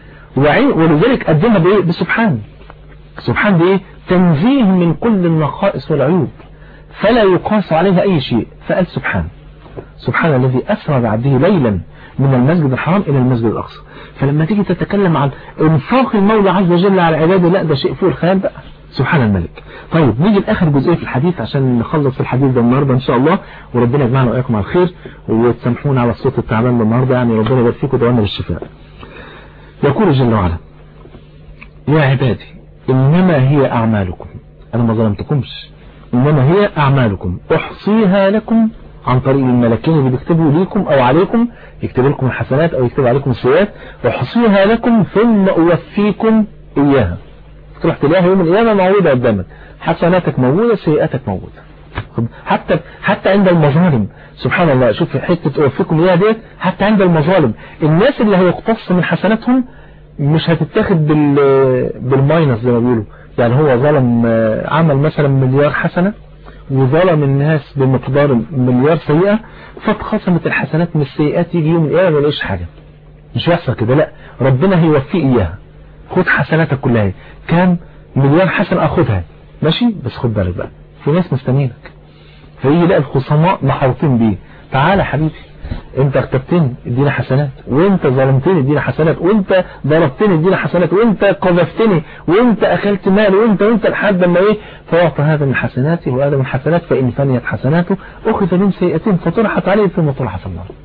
ولذلك قدمها بإيه بسبحان سبحان دي تنزيه من كل النقائص والعيوب فلا يقاس عليها أي شيء فقال سبحان سبحان الذي أسرى بعبده ليلا من المسجد الحرام إلى المسجد الأقصى فلما تيجي تتكلم عن انفاق المولى عز وجل على عباده لا ده شيء فوق الخيال بقى سبحان الملك طيب نيجي لآخر جزئية في الحديث عشان نخلص الحديث ده النهاردة إن شاء الله وربنا يجمعنا وإياكم على الخير وتسامحونا على الصوت التعبان ده النهاردة يعني ربنا يبارك فيكم ودعونا بالشفاء يقول جل وعلا يا عبادي إنما هي أعمالكم أنا ما ظلمتكمش إنما هي أعمالكم أحصيها لكم عن طريق الملكين اللي بيكتبوا ليكم أو عليكم يكتب لكم الحسنات أو يكتب عليكم السيئات أحصيها لكم ثم أوفيكم إياها تروح تلاقيها يوم القيامة موجودة قدامك حسناتك موجودة سيئاتك موجودة حتى حتى عند المظالم سبحان الله شوف حتة أوفيكم إياها ديت حتى عند المظالم الناس اللي هيقتص من حسناتهم مش هتتاخد بال بالماينس زي ما بيقولوا يعني هو ظلم عمل مثلا مليار حسنة وظلم الناس بمقدار مليار سيئة فاتخصمت الحسنات من السيئات يجي يوم القيامة ما يلاقيش حاجة مش هيحصل كده لا ربنا هيوفيه إياها خد حسناتك كلها كام مليار حسنة أخدها ماشي بس خد بالك بقى في ناس مستنينك فيجي يلاقي الخصماء محاوطين بيه تعالى حبيبي انت اغتبتني ادينا حسنات وانت ظلمتني ادينا حسنات وانت ضربتني ادينا حسنات وانت قذفتني وانت اكلت مال وانت وانت لحد ما ايه فاعطى هذا من حسناته وهذا من حسنات فان فنيت حسناته اخذ من سيئتين فطرحت عليه ثم طرح في النار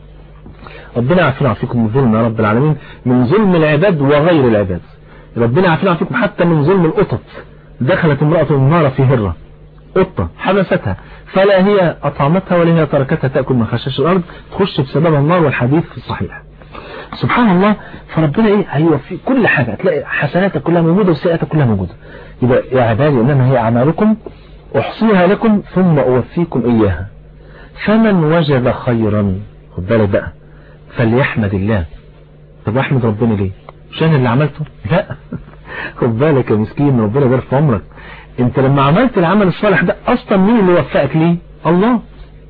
ربنا يعافينا ويعافيكم من ظلم يا رب العالمين من ظلم العباد وغير العباد ربنا يعافينا ويعافيكم حتى من ظلم القطط دخلت امرأة النار في هرة قطة حبستها فلا هي أطعمتها ولا هي تركتها تأكل من خشاش الأرض تخش بسبب النار والحديث في الصحيح سبحان الله فربنا ايه هيوفي كل حاجة تلاقي حسناتك كلها موجودة وسيئاتك كلها موجودة يبقى يا عبادي إنما هي أعمالكم أحصيها لكم ثم أوفيكم إياها فمن وجد خيرا خد بالك بقى فليحمد الله طب احمد ربنا ليه مش انا اللي عملته لا خد بالك يا مسكين ربنا يبارك في عمرك انت لما عملت العمل الصالح ده اصلا مين اللي وفقك ليه الله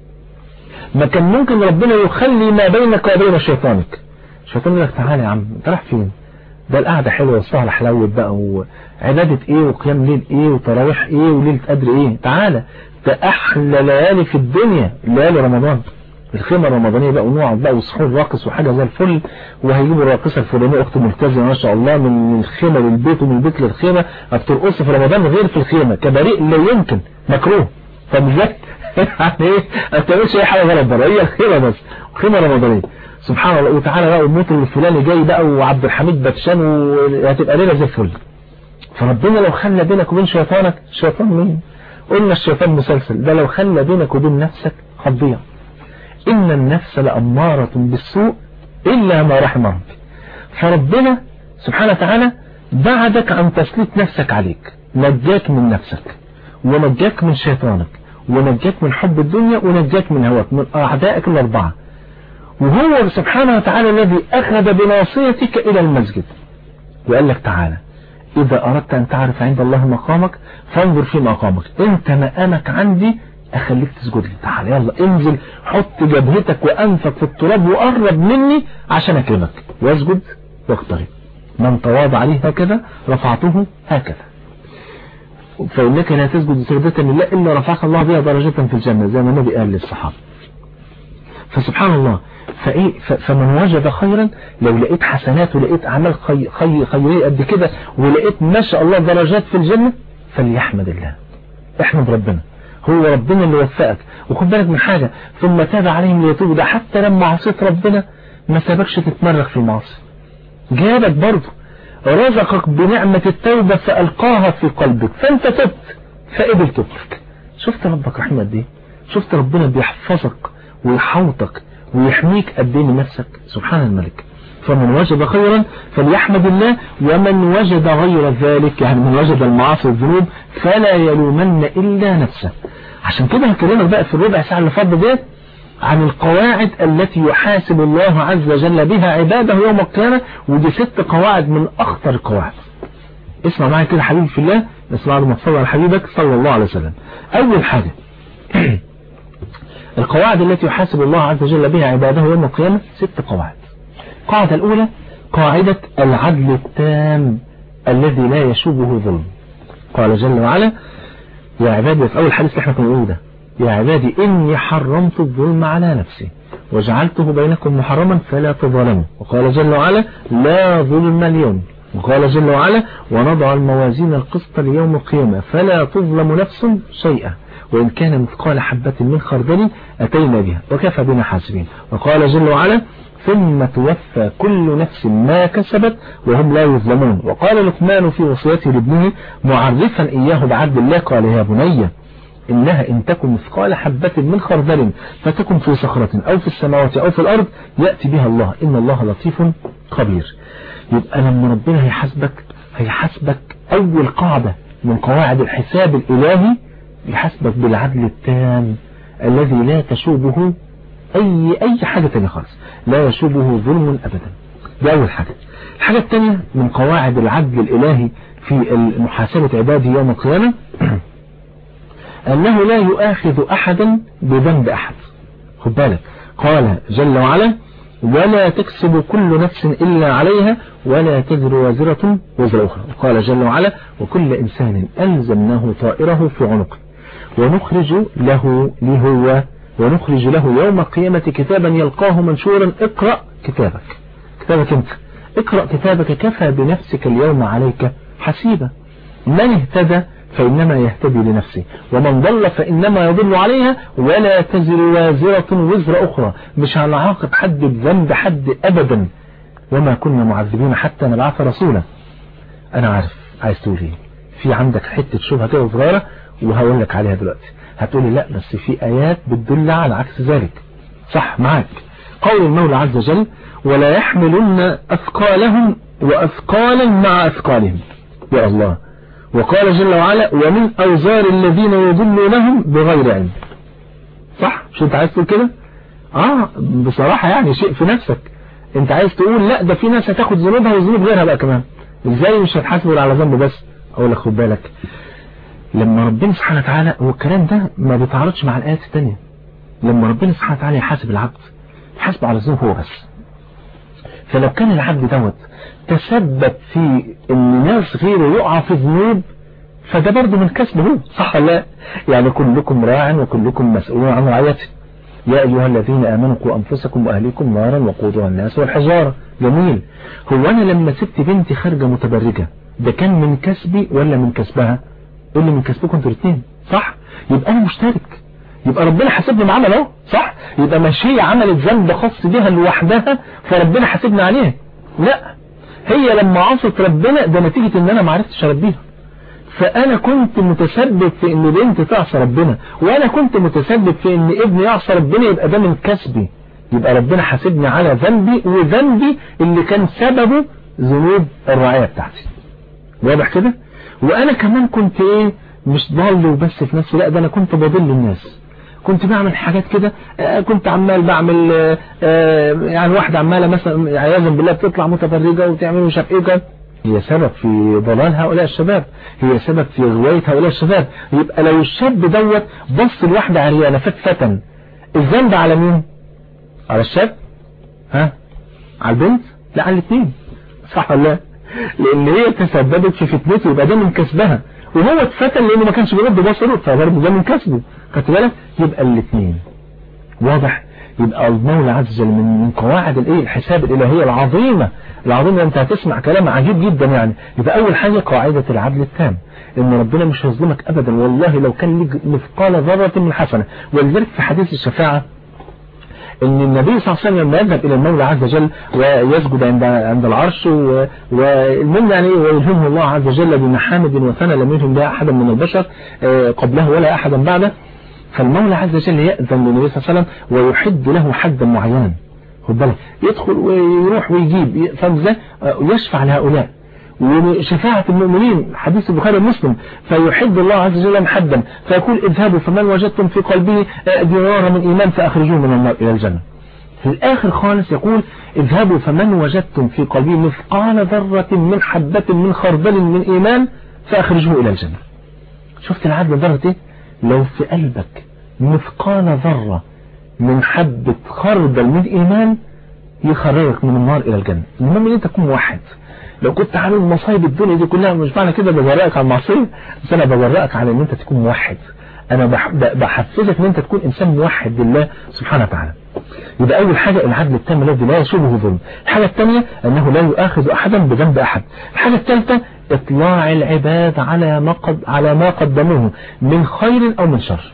ما كان ممكن ربنا يخلي ما بينك وبين شيطانك الشيطان يقول لك تعالى يا عم انت رايح فين ده القعدة حلوة والسهرة حلوة بقى وعبادة ايه وقيام ليل ايه وتراويح ايه وليلة قدر ايه تعالى ده احلى ليالي في الدنيا ليالي رمضان الخيمة الرمضانية بقى ونقعد بقى وسحور راقص وحاجة زي الفل وهيجيبوا الراقصة الفلانية اخت ملتزمة ما شاء الله من الخيمة للبيت ومن البيت للخيمة بترقص في رمضان غير في الخيمة كبريء لا يمكن مكروه طب ازاي يعني ايه ما تعملش اي حاجة غلط بره هي الخيمة بس خيمة رمضانية سبحان الله وتعالى بقى المطر الفلاني جاي بقى وعبد الحميد باتشان وهتبقى ليلة زي الفل فربنا لو خلى بينك وبين شيطانك شيطان مين قلنا الشيطان مسلسل ده لو خلى بينك وبين نفسك هتضيع إن النفس لأمارة بالسوء إلا ما رحم ربي فربنا سبحانه وتعالى بعدك عن تسليط نفسك عليك نجاك من نفسك ونجاك من شيطانك ونجاك من حب الدنيا ونجاك من هواك من أعدائك الأربعة وهو سبحانه وتعالى الذي أخذ بناصيتك إلى المسجد وقال لك تعالى إذا أردت أن تعرف عند الله مقامك فانظر في مقامك أنت مقامك عندي أخليك تسجد لي تعال يلا انزل حط جبهتك وأنفك في التراب وقرب مني عشان أكرمك واسجد واقترب من تواضع لي هكذا رفعته هكذا فإنك لا تسجد سجدة لله إلا رفعك الله بها درجة في الجنة زي ما النبي قال للصحابة فسبحان الله فايه ف- فمن وجد خيرا لو لقيت حسنات ولقيت اعمال خي خي خيريه قد كده ولقيت ما شاء الله درجات في الجنه فليحمد الله احمد ربنا هو ربنا اللي وفقك وخد بالك من حاجه ثم تاب عليهم ليتوبوا ده حتى لما عصيت ربنا ما سابكش تتمرغ في المعاصي جابك برضه رزقك بنعمة التوبة فألقاها في قلبك فأنت تبت فقبل توبتك شفت ربك رحمة قد ايه شفت ربنا بيحفظك ويحوطك ويحميك قد ايه من نفسك سبحان الملك فمن وجد خيرا فليحمد الله ومن وجد غير ذلك يعني من وجد المعاصي والذنوب فلا يلومن إلا نفسه عشان كده هكلمك بقى في الربع ساعة اللي فاضل ديت عن القواعد التي يحاسب الله عز وجل بها عباده يوم القيامة ودي ست قواعد من أخطر القواعد اسمع معايا كده حبيبي في الله اسمع لما تصلي على حبيبك صلى الله عليه وسلم أول حاجة القواعد التي يحاسب الله عز وجل بها عباده يوم القيامة ست قواعد القاعدة الأولى قاعدة العدل التام الذي لا يشوبه ظلم قال جل وعلا يا عبادي في أول حديث اللي احنا كنا بنقوله ده يا عبادي إني حرمت الظلم على نفسي وجعلته بينكم محرما فلا تظلموا وقال جل وعلا لا ظلم اليوم وقال جل وعلا ونضع الموازين القسط ليوم القيامة فلا تظلم نفس شيئا وإن كان مثقال حبة من خردل أتينا بها وكفى بنا حاسبين وقال جل وعلا ثم توفى كل نفس ما كسبت وهم لا يظلمون وقال لقمان في وصيته لابنه معرفا إياه بعبد الله قال يا بني إنها إن تكن مثقال حبة من خردل فتكن في صخرة أو في السماوات أو في الأرض يأتي بها الله إن الله لطيف خبير يبقى لما ربنا هيحاسبك هيحاسبك أول قاعدة من قواعد الحساب الإلهي يحاسبك بالعدل التام الذي لا تشوبه أي أي حاجة تانية خالص لا يشوبه ظلم أبدا دي أول حاجة الحاجة الثانية من قواعد العدل الإلهي في محاسبة عباده يوم القيامة أنه لا يؤاخذ أحدا بذنب أحد خد بالك قال جل وعلا ولا تكسب كل نفس إلا عليها ولا تزر وازرة وزر أخرى وقال جل وعلا وكل إنسان ألزمناه طائره في عنقه ونخرج له لهو ونخرج له يوم القيامة كتابا يلقاه منشورا اقرأ كتابك كتابك انت اقرأ كتابك كفى بنفسك اليوم عليك حسيبا من اهتدى فإنما يهتدي لنفسه ومن ضل فإنما يضل عليها ولا تزر وازرة وزر أخرى مش هنعاقب حد بذنب حد أبدا وما كنا معذبين حتى نبعث رسولا أنا عارف عايز تقول ايه في عندك حتة شبهة كده صغيرة وهقول لك عليها دلوقتي هتقولي لا بس في آيات بتدل على عكس ذلك صح معاك قول المولى عز وجل ولا يحملن أثقالهم وأثقالا مع أثقالهم يا الله وقال جل وعلا ومن أوزار الذين يضلونهم بغير علم صح مش انت عايز تقول كده اه بصراحة يعني شيء في نفسك انت عايز تقول لا ده في ناس هتاخد ذنوبها وذنوب غيرها بقى كمان ازاي مش هتحاسبوا على ذنب بس اقول لك خد بالك لما ربنا سبحانه وتعالى هو الكلام ده ما بيتعارضش مع الآيات التانية لما ربنا سبحانه وتعالى يحاسب العبد يحاسبه على ذنوب هو بس فلو كان العبد دوت تسبب في ان ناس غيره يقع في ذنوب فده برضه من كسبه هو صح ولا لا يعني كلكم راع وكلكم مسؤول عن رعيته يا أيها الذين آمنوا قوا أنفسكم وأهليكم نارا وقودها الناس والحجارة جميل هو أنا لما سبت بنتي خارجة متبرجة ده كان من كسبي ولا من كسبها إيه اللي من كسبكم انتوا الاثنين صح يبقى أنا مشترك يبقى ربنا حاسبني معامل اهو صح يبقى مش هي عملت ذنب خاص بها لوحدها فربنا حاسبني عليه لا هي لما عصت ربنا ده نتيجة ان انا ما عرفتش اربيها فانا كنت متسبب في ان بنت تعصى ربنا وانا كنت متسبب في ان ابني يعصى ربنا يبقى ده من كسبي يبقى ربنا حاسبني على ذنبي وذنبي اللي كان سببه ذنوب الرعاية بتاعتي واضح كده وانا كمان كنت ايه مش ضال وبس في نفسي لا ده انا كنت بضل الناس كنت بعمل حاجات كده كنت عمال بعمل يعني واحدة عمالة مثلا عياذا بالله بتطلع متبرجة وتعمل مش عارف ايه هي سبب في ضلال هؤلاء الشباب هي سبب في غواية هؤلاء الشباب يبقى لو الشاب دوت بص لواحدة عريانة فتفتا الذنب على مين على الشاب ها على البنت لا على الاثنين صح ولا لا لان هي تسببت في فتنته يبقى ده من كسبها وهو اتفتن لانه ما كانش بيرد بصره فبرضه ده من كسبه خدت بالك يبقى الاثنين واضح يبقى المولى عز وجل من من قواعد الايه الحساب الالهيه العظيمه العظيمه انت هتسمع كلام عجيب جدا يعني يبقى اول حاجه قاعده العدل التام ان ربنا مش هيظلمك ابدا والله لو كان لك مثقال ذره من حسنه ولذلك في حديث الشفاعه ان النبي صلى الله عليه وسلم لما يذهب الى المولى عز وجل ويسجد عند عند العرش و- والمهم يعني ويلهمه الله عز وجل بمحامد وثنى لم يلهم بها احدا من البشر آه، قبله ولا احدا بعده فالمولى عز وجل يأذن للنبي صلى الله عليه وسلم ويحد له حدا معينا خد بالك يدخل ويروح ويجيب فاهم ازاي آه، ويشفع لهؤلاء وشفاعة المؤمنين حديث البخاري ومسلم فيحد الله عز وجل حدا فيقول اذهبوا فمن وجدتم في قلبه آه، دينارا من إيمان فأخرجوه من النار إلى الجنة في الآخر خالص يقول اذهبوا فمن وجدتم في قلبه مثقال ذرة من حبة من خردل من إيمان فأخرجوه إلى الجنة شفت العدل ذرة ايه لو في قلبك مثقال ذرة من حبة خردل من إيمان يخرجك من النار إلى الجنة المهم ان انت تكون موحد لو كنت عامل مصايب الدنيا دي كلها مش معنى كده بجرأك على المعصية بس انا بجرأك على ان انت تكون موحد انا بح- ب- بحفزك ان انت تكون انسان موحد لله سبحانه وتعالى يبقى اول حاجة العدل التام الذي لا يشبه ظلم الحاجة الثانية انه لا يؤاخذ احدا بذنب احد الحاجة الثالثة اطلاع العباد على ما قد على ما قدموه من خير او من شر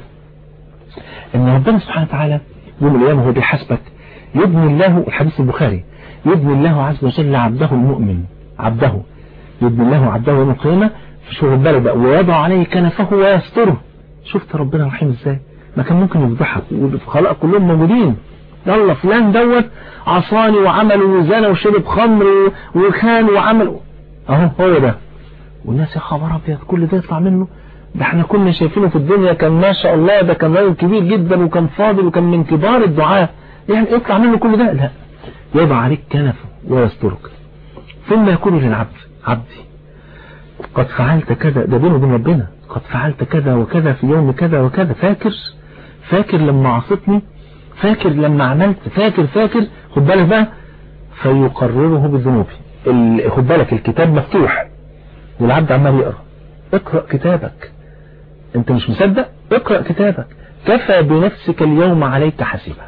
ان ربنا سبحانه وتعالى يوم القيامة هو بيحاسبك يبني الله الحديث البخاري يبني الله عز وجل عبده المؤمن عبده يبني الله عبده يوم القيامة في شغل بالك بقى ويضع عليه كنفه ويستره شفت ربنا رحيم ازاي ما كان ممكن يفضحك والخلق كلهم موجودين يلا فلان دوت عصاني وعمل وزنى وشرب خمر و- وخان وعمل اهو هو ده والناس يا خبر ابيض كل ده يطلع منه ده احنا كنا شايفينه في الدنيا كان ما شاء الله ده كان راجل كبير جدا وكان فاضل وكان من كبار الدعاة يعني يطلع منه كل ده لا يضع عليك كنفه ويسترك ثم يقول للعبد عبدي قد فعلت كذا ده بينه وبين ربنا قد فعلت كذا وكذا في يوم كذا وكذا فاكر فاكر لما عصتني فاكر لما عملت فاكر فاكر خد بالك بقى فيقرره بذنوبه ال- خد بالك الكتاب مفتوح والعبد عمال يقرأ اقرأ كتابك انت مش مصدق اقرأ كتابك كفى بنفسك اليوم عليك حسيبا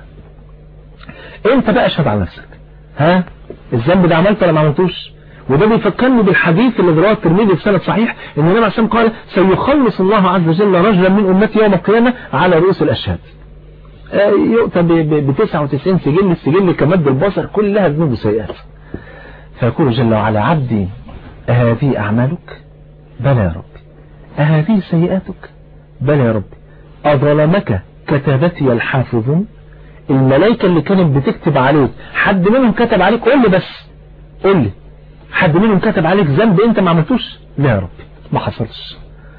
انت بقى اشهد على نفسك ها الذنب ده عملته ولا ما عملتوش وده بيفكرني بالحديث اللي رواه الترمذي في سند صحيح ان النبي عليه الصلاه والسلام قال سيخلص الله عز وجل رجلا من امتي يوم القيامه على رؤوس الاشهاد آه، يؤتى ب 99 سجل السجل كمد البصر كلها ذنوب وسيئات فيقول جل وعلا عبدي أهذه أعمالك بلى يا ربي أهذه سيئاتك بلى يا ربي أظلمك كتابتي الحافظون الملائكة اللي كانت بتكتب عليك حد منهم كتب عليك قول لي بس قول لي حد منهم كتب عليك ذنب انت ما عملتوش لا يا ربي ما حصلش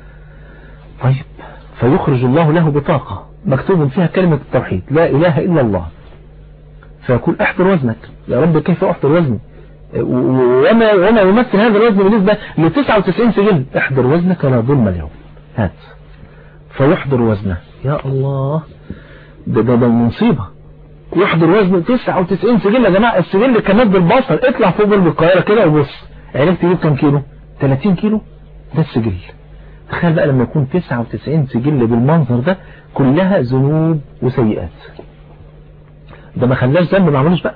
طيب فيخرج الله له بطاقة مكتوب فيها كلمة التوحيد لا إله إلا الله فيقول احضر وزنك يا رب كيف احضر وزني وما وما يمثل هذا الوزن بالنسبة ل 99 سجل احضر وزنك لا ظلم اليوم هات فيحضر وزنه يا الله ده ده, ده مصيبة يحضر وزن 99 سجل يا جماعة السجل كمد البصر اطلع فوق قلب القاهرة كده وبص عرفت تجيب كام كيلو 30 كيلو ده السجل تخيل بقى لما يكون 99 سجل بالمنظر ده كلها ذنوب وسيئات ده ما خلاش ذنب ما عملوش بقى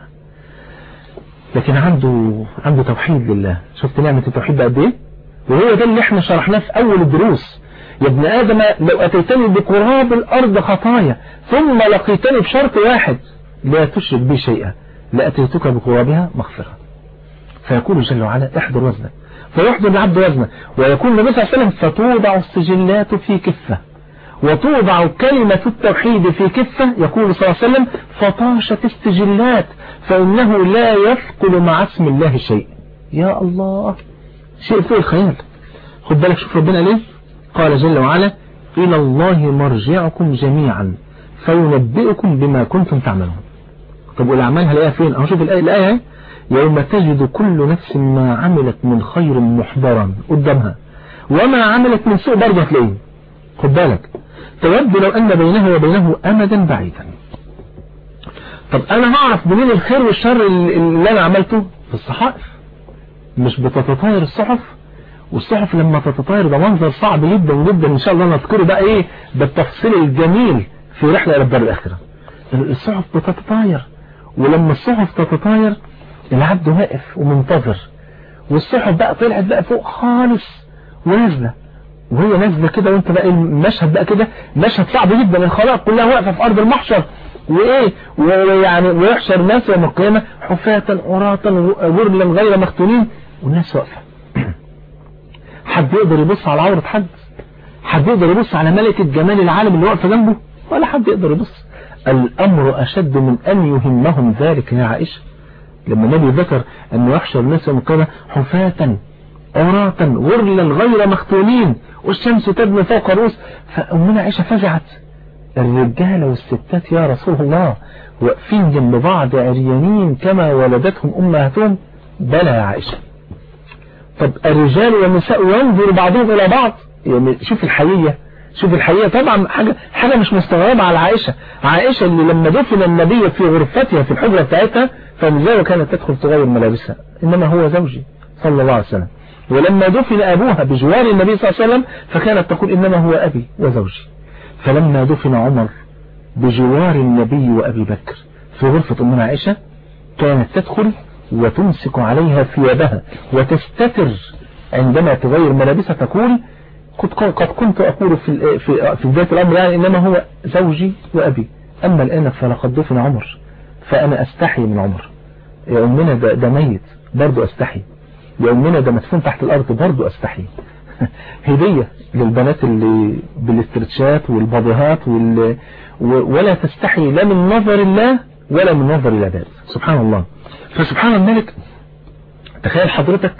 لكن عنده عنده توحيد لله شفت نعمة التوحيد بقد ايه وهو ده اللي احنا شرحناه في اول الدروس يا ابن ادم لو اتيتني بقراب الارض خطايا ثم لقيتني بشرط واحد لا تشرك بي شيئا لاتيتك بقرابها مغفرة فيقول جل وعلا احضر وزنك فيحضر العبد وزنه ويكون النبي صلى الله عليه وسلم فتوضع السجلات في كفة وتوضع كلمة التوحيد في كفة يقول صلى الله عليه وسلم فطاشت السجلات فإنه لا يثقل مع اسم الله شيء يا الله شيء فوق الخيال خد بالك شوف ربنا ليه قال جل وعلا إلى الله مرجعكم جميعا فينبئكم بما كنتم تعملون طب والأعمال هلاقيها فين أهو شوف الآية الآية اهي. يوم تجد كل نفس ما عملت من خير محضرا قدامها وما عملت من سوء برضه هتلاقيه خد بالك تود لو أن بينه وبينه أمدا بعيدا طب أنا هعرف منين الخير والشر اللي أنا عملته في الصحائف مش بتتطاير الصحف والصحف لما تتطاير ده منظر صعب جدا جدا إن شاء الله نذكره بقى إيه بالتفصيل الجميل في رحلة إلى الدار الآخرة الصحف بتتطاير ولما الصحف تتطاير العبد واقف ومنتظر والصحف بقى طلعت بقى فوق خالص ونازله وهي نازله كده وانت بقى المشهد بقى كده مشهد صعب جدا الخلائق كلها واقفه في ارض المحشر وايه ويعني ويحشر الناس يوم القيامه حفاة عراة غرلا غير مختونين والناس واقفه حد يقدر يبص على عورة حد حد يقدر يبص على ملكة جمال العالم اللي واقفه جنبه ولا حد يقدر يبص الامر اشد من ان يهمهم ذلك يا عائشة لما النبي ذكر انه يحشر الناس يوم القيامه حفاة عراة غرلا غير مختونين والشمس تبني فوق الرؤوس فأمنا عائشة فزعت الرجال والستات يا رسول الله واقفين جنب بعض عريانين كما ولدتهم أمهاتهم بلى يا عائشة طب الرجال والنساء ينظر بعضهم إلى بعض يعني شوف الحقيقة شوف الحقيقة طبعا حاجة, حاجة مش مستغربة على عائشة عائشة اللي لما دفن النبي في غرفتها في الحجرة بتاعتها فمزاوة كانت تدخل تغير ملابسها إنما هو زوجي صلى الله عليه وسلم ولما دفن أبوها بجوار النبي صلى الله عليه وسلم فكانت تقول إنما هو أبي وزوجي فلما دفن عمر بجوار النبي وأبي بكر في غرفة أمنا عائشة كانت تدخل وتمسك عليها ثيابها وتستتر عندما تغير ملابسها تقول قد كنت أقول في في في بداية الأمر يعني إنما هو زوجي وأبي أما الآن فلقد دفن عمر فأنا أستحي من عمر يا أمنا ده, ده ميت برضو أستحي يومنا ده مدفون تحت الأرض برضو أستحي هدية للبنات اللي بالاسترتشات والبضيهات وال... ولا تستحي لا من نظر الله ولا من نظر العباد سبحان الله فسبحان الملك تخيل حضرتك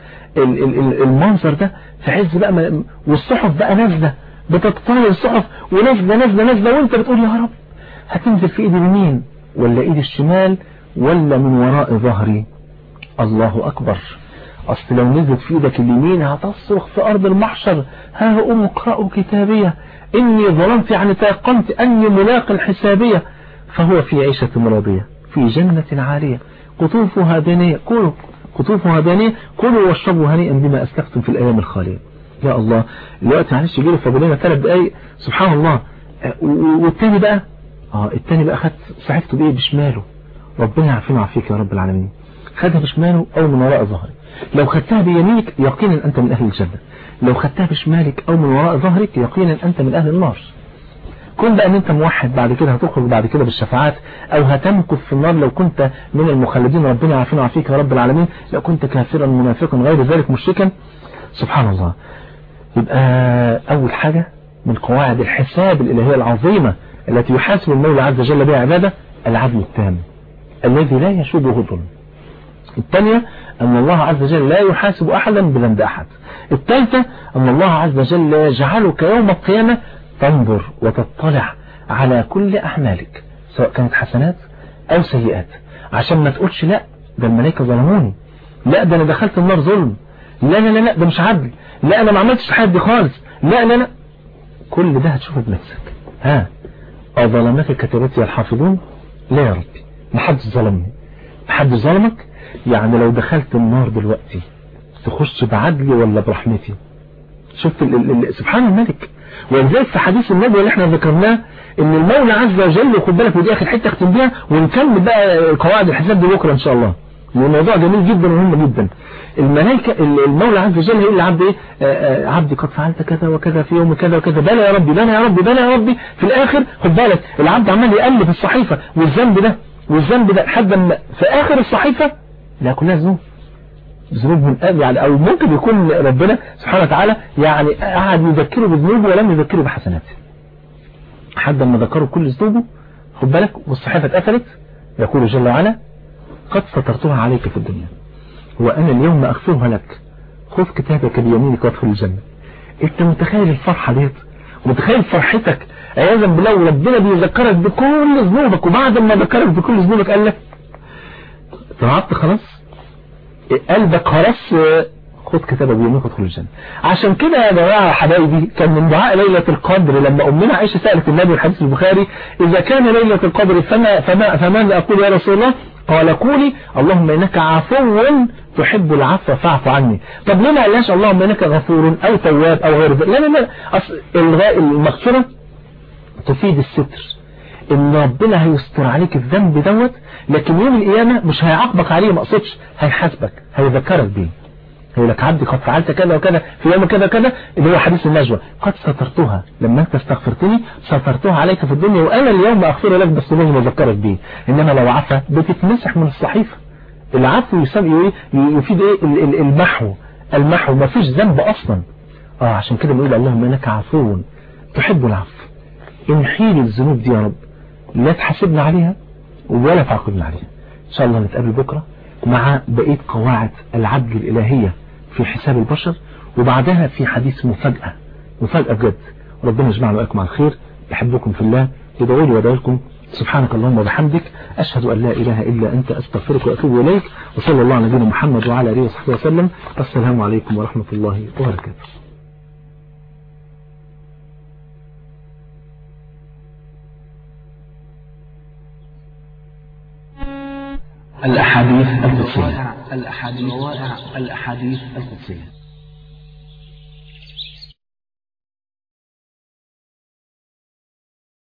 المنظر ده في عز بقى والصحف بقى نازلة بتتطاير الصحف ونازلة نازلة نازلة وانت بتقول يا رب هتنزل في ايدي اليمين ولا ايدي الشمال ولا من وراء ظهري الله اكبر اصل لو نزلت في ايدك اليمين هتصرخ في ارض المحشر ها ام اقرأوا كتابية اني ظلمت يعني تيقنت اني ملاق حسابية فهو في عيشة راضية في جنة عالية قطوفها دانية كلوا قطوفها دانية كلوا واشربوا هنيئا بما اسلفتم في الايام الخالية يا الله الوقت معلش يجيله فاضلنا ثلاث دقايق سبحان الله والتاني بقى اه التاني بقى خد صحيفته بايه بشماله ربنا يعافينا ويعافيك يا رب العالمين خدها بشماله او من وراء ظهره لو خدتها بيمينك يقينا أنت من أهل الجنة لو خدتها بشمالك أو من وراء ظهرك يقينا أنت من أهل النار كن بقى ان انت موحد بعد كده هتخرج بعد كده بالشفاعات او هتمكث في النار لو كنت من المخلدين ربنا يعافينا ويعافيك يا رب العالمين لو كنت كافرا منافقا غير ذلك مشركا سبحان الله يبقى اول حاجة من قواعد الحساب الالهية العظيمة التي يحاسب المولى عز وجل بها عباده العدل التام الذي لا يشوبه ظلم الثانية أن الله عز وجل لا يحاسب أحدا بذنب أحد الثالثة أن الله عز وجل يجعلك يوم القيامة تنظر وتطلع على كل أعمالك سواء كانت حسنات أو سيئات عشان ما تقولش لا ده الملائكة ظلموني لا ده أنا دخلت النار ظلم لا لا لا لا ده مش عدل لا أنا ما عملتش حاجة دي خالص لا لا لا كل ده هتشوفه بنفسك ها أظلمك كتبتي الحافظون لا يا ربي ما حد ظلمني ما حد ظلمك يعني لو دخلت النار دلوقتي تخش بعدلي ولا برحمتي شفت ال ال ال سبحان الملك ولذلك في حديث النبي اللي احنا ذكرناه ان المولى عز وجل خد بالك ودي اخر حته اختم بيها ونكمل بقى قواعد الحساب دي بكره ان شاء الله الموضوع جميل جدا ومهم جدا الملائكة المولى عز وجل هيقول لعبد ايه آآ آآ عبدي قد فعلت كذا وكذا في يوم كذا وكذا بلى يا ربي بلى يا ربي بلى يا ربي في الاخر خد بالك العبد عمال يقلب الصحيفة والذنب ده والذنب ده لحد ما في اخر الصحيفة لا كلها ذنوب ذنوب من قبل يعني او ممكن يكون ربنا سبحانه وتعالى يعني قعد يذكره بذنوبه ولم يذكره بحسناته لحد ما ذكره كل ذنوبه خد بالك والصحيفة اتقفلت يقول جل وعلا قد سترتها عليك في الدنيا وأنا اليوم أغفرها لك خذ كتابك بيمينك وادخل الجنة انت متخيل الفرحة ديت متخيل فرحتك عياذا بالله وربنا بيذكرك بكل ذنوبك وبعد ما ذكرك بكل ذنوبك قال لك طلعت خلاص قلبك خلاص خد كتابك بيمينك وادخل الجنة عشان كده يا جماعة حبايبي كان من دعاء ليلة القدر لما أمنا عائشة سألت النبي الحديث البخاري إذا كان ليلة القدر فما فما فماذا أقول يا رسول الله قال قولي اللهم إنك عفو تحب العفو فاعف عني طب ليه ما قالهاش اللهم إنك غفور أو تواب أو غير ذلك لا لا لا أصل إلغاء المغفرة تفيد الستر ان ربنا هيستر عليك الذنب دوت لكن يوم القيامة مش هيعاقبك عليه ما اقصدش هيحاسبك هيذكرك بيه هيقول لك عبدي قد فعلت كذا وكذا في يوم كذا كذا اللي هو حديث النجوى قد سترتها لما انت استغفرتني سترتها عليك في الدنيا وانا اليوم اغفر لك بس لازم اذكرك بيه انما لو عفا بتتمسح من الصحيفه العفو يسمى ايه يفيد ايه المحو المحو ما فيش ذنب اصلا اه عشان كده بنقول اللهم انك عفو تحب العفو امحي لي الذنوب دي يا رب لا تحاسبنا عليها ولا تعاقبنا عليها ان شاء الله نتقابل بكره مع بقيه قواعد العدل الالهيه في حساب البشر وبعدها في حديث مفاجأة مفاجأة بجد ربنا يجمعنا وإياكم على الخير يحبكم في الله يدعوا لي ويدعو لكم سبحانك اللهم وبحمدك أشهد أن لا إله إلا أنت أستغفرك وأتوب إليك وصلى الله على نبينا محمد وعلى آله وصحبه وسلم السلام عليكم ورحمة الله وبركاته الأحاديث القدسية الأحاديث الأحاديث القدسية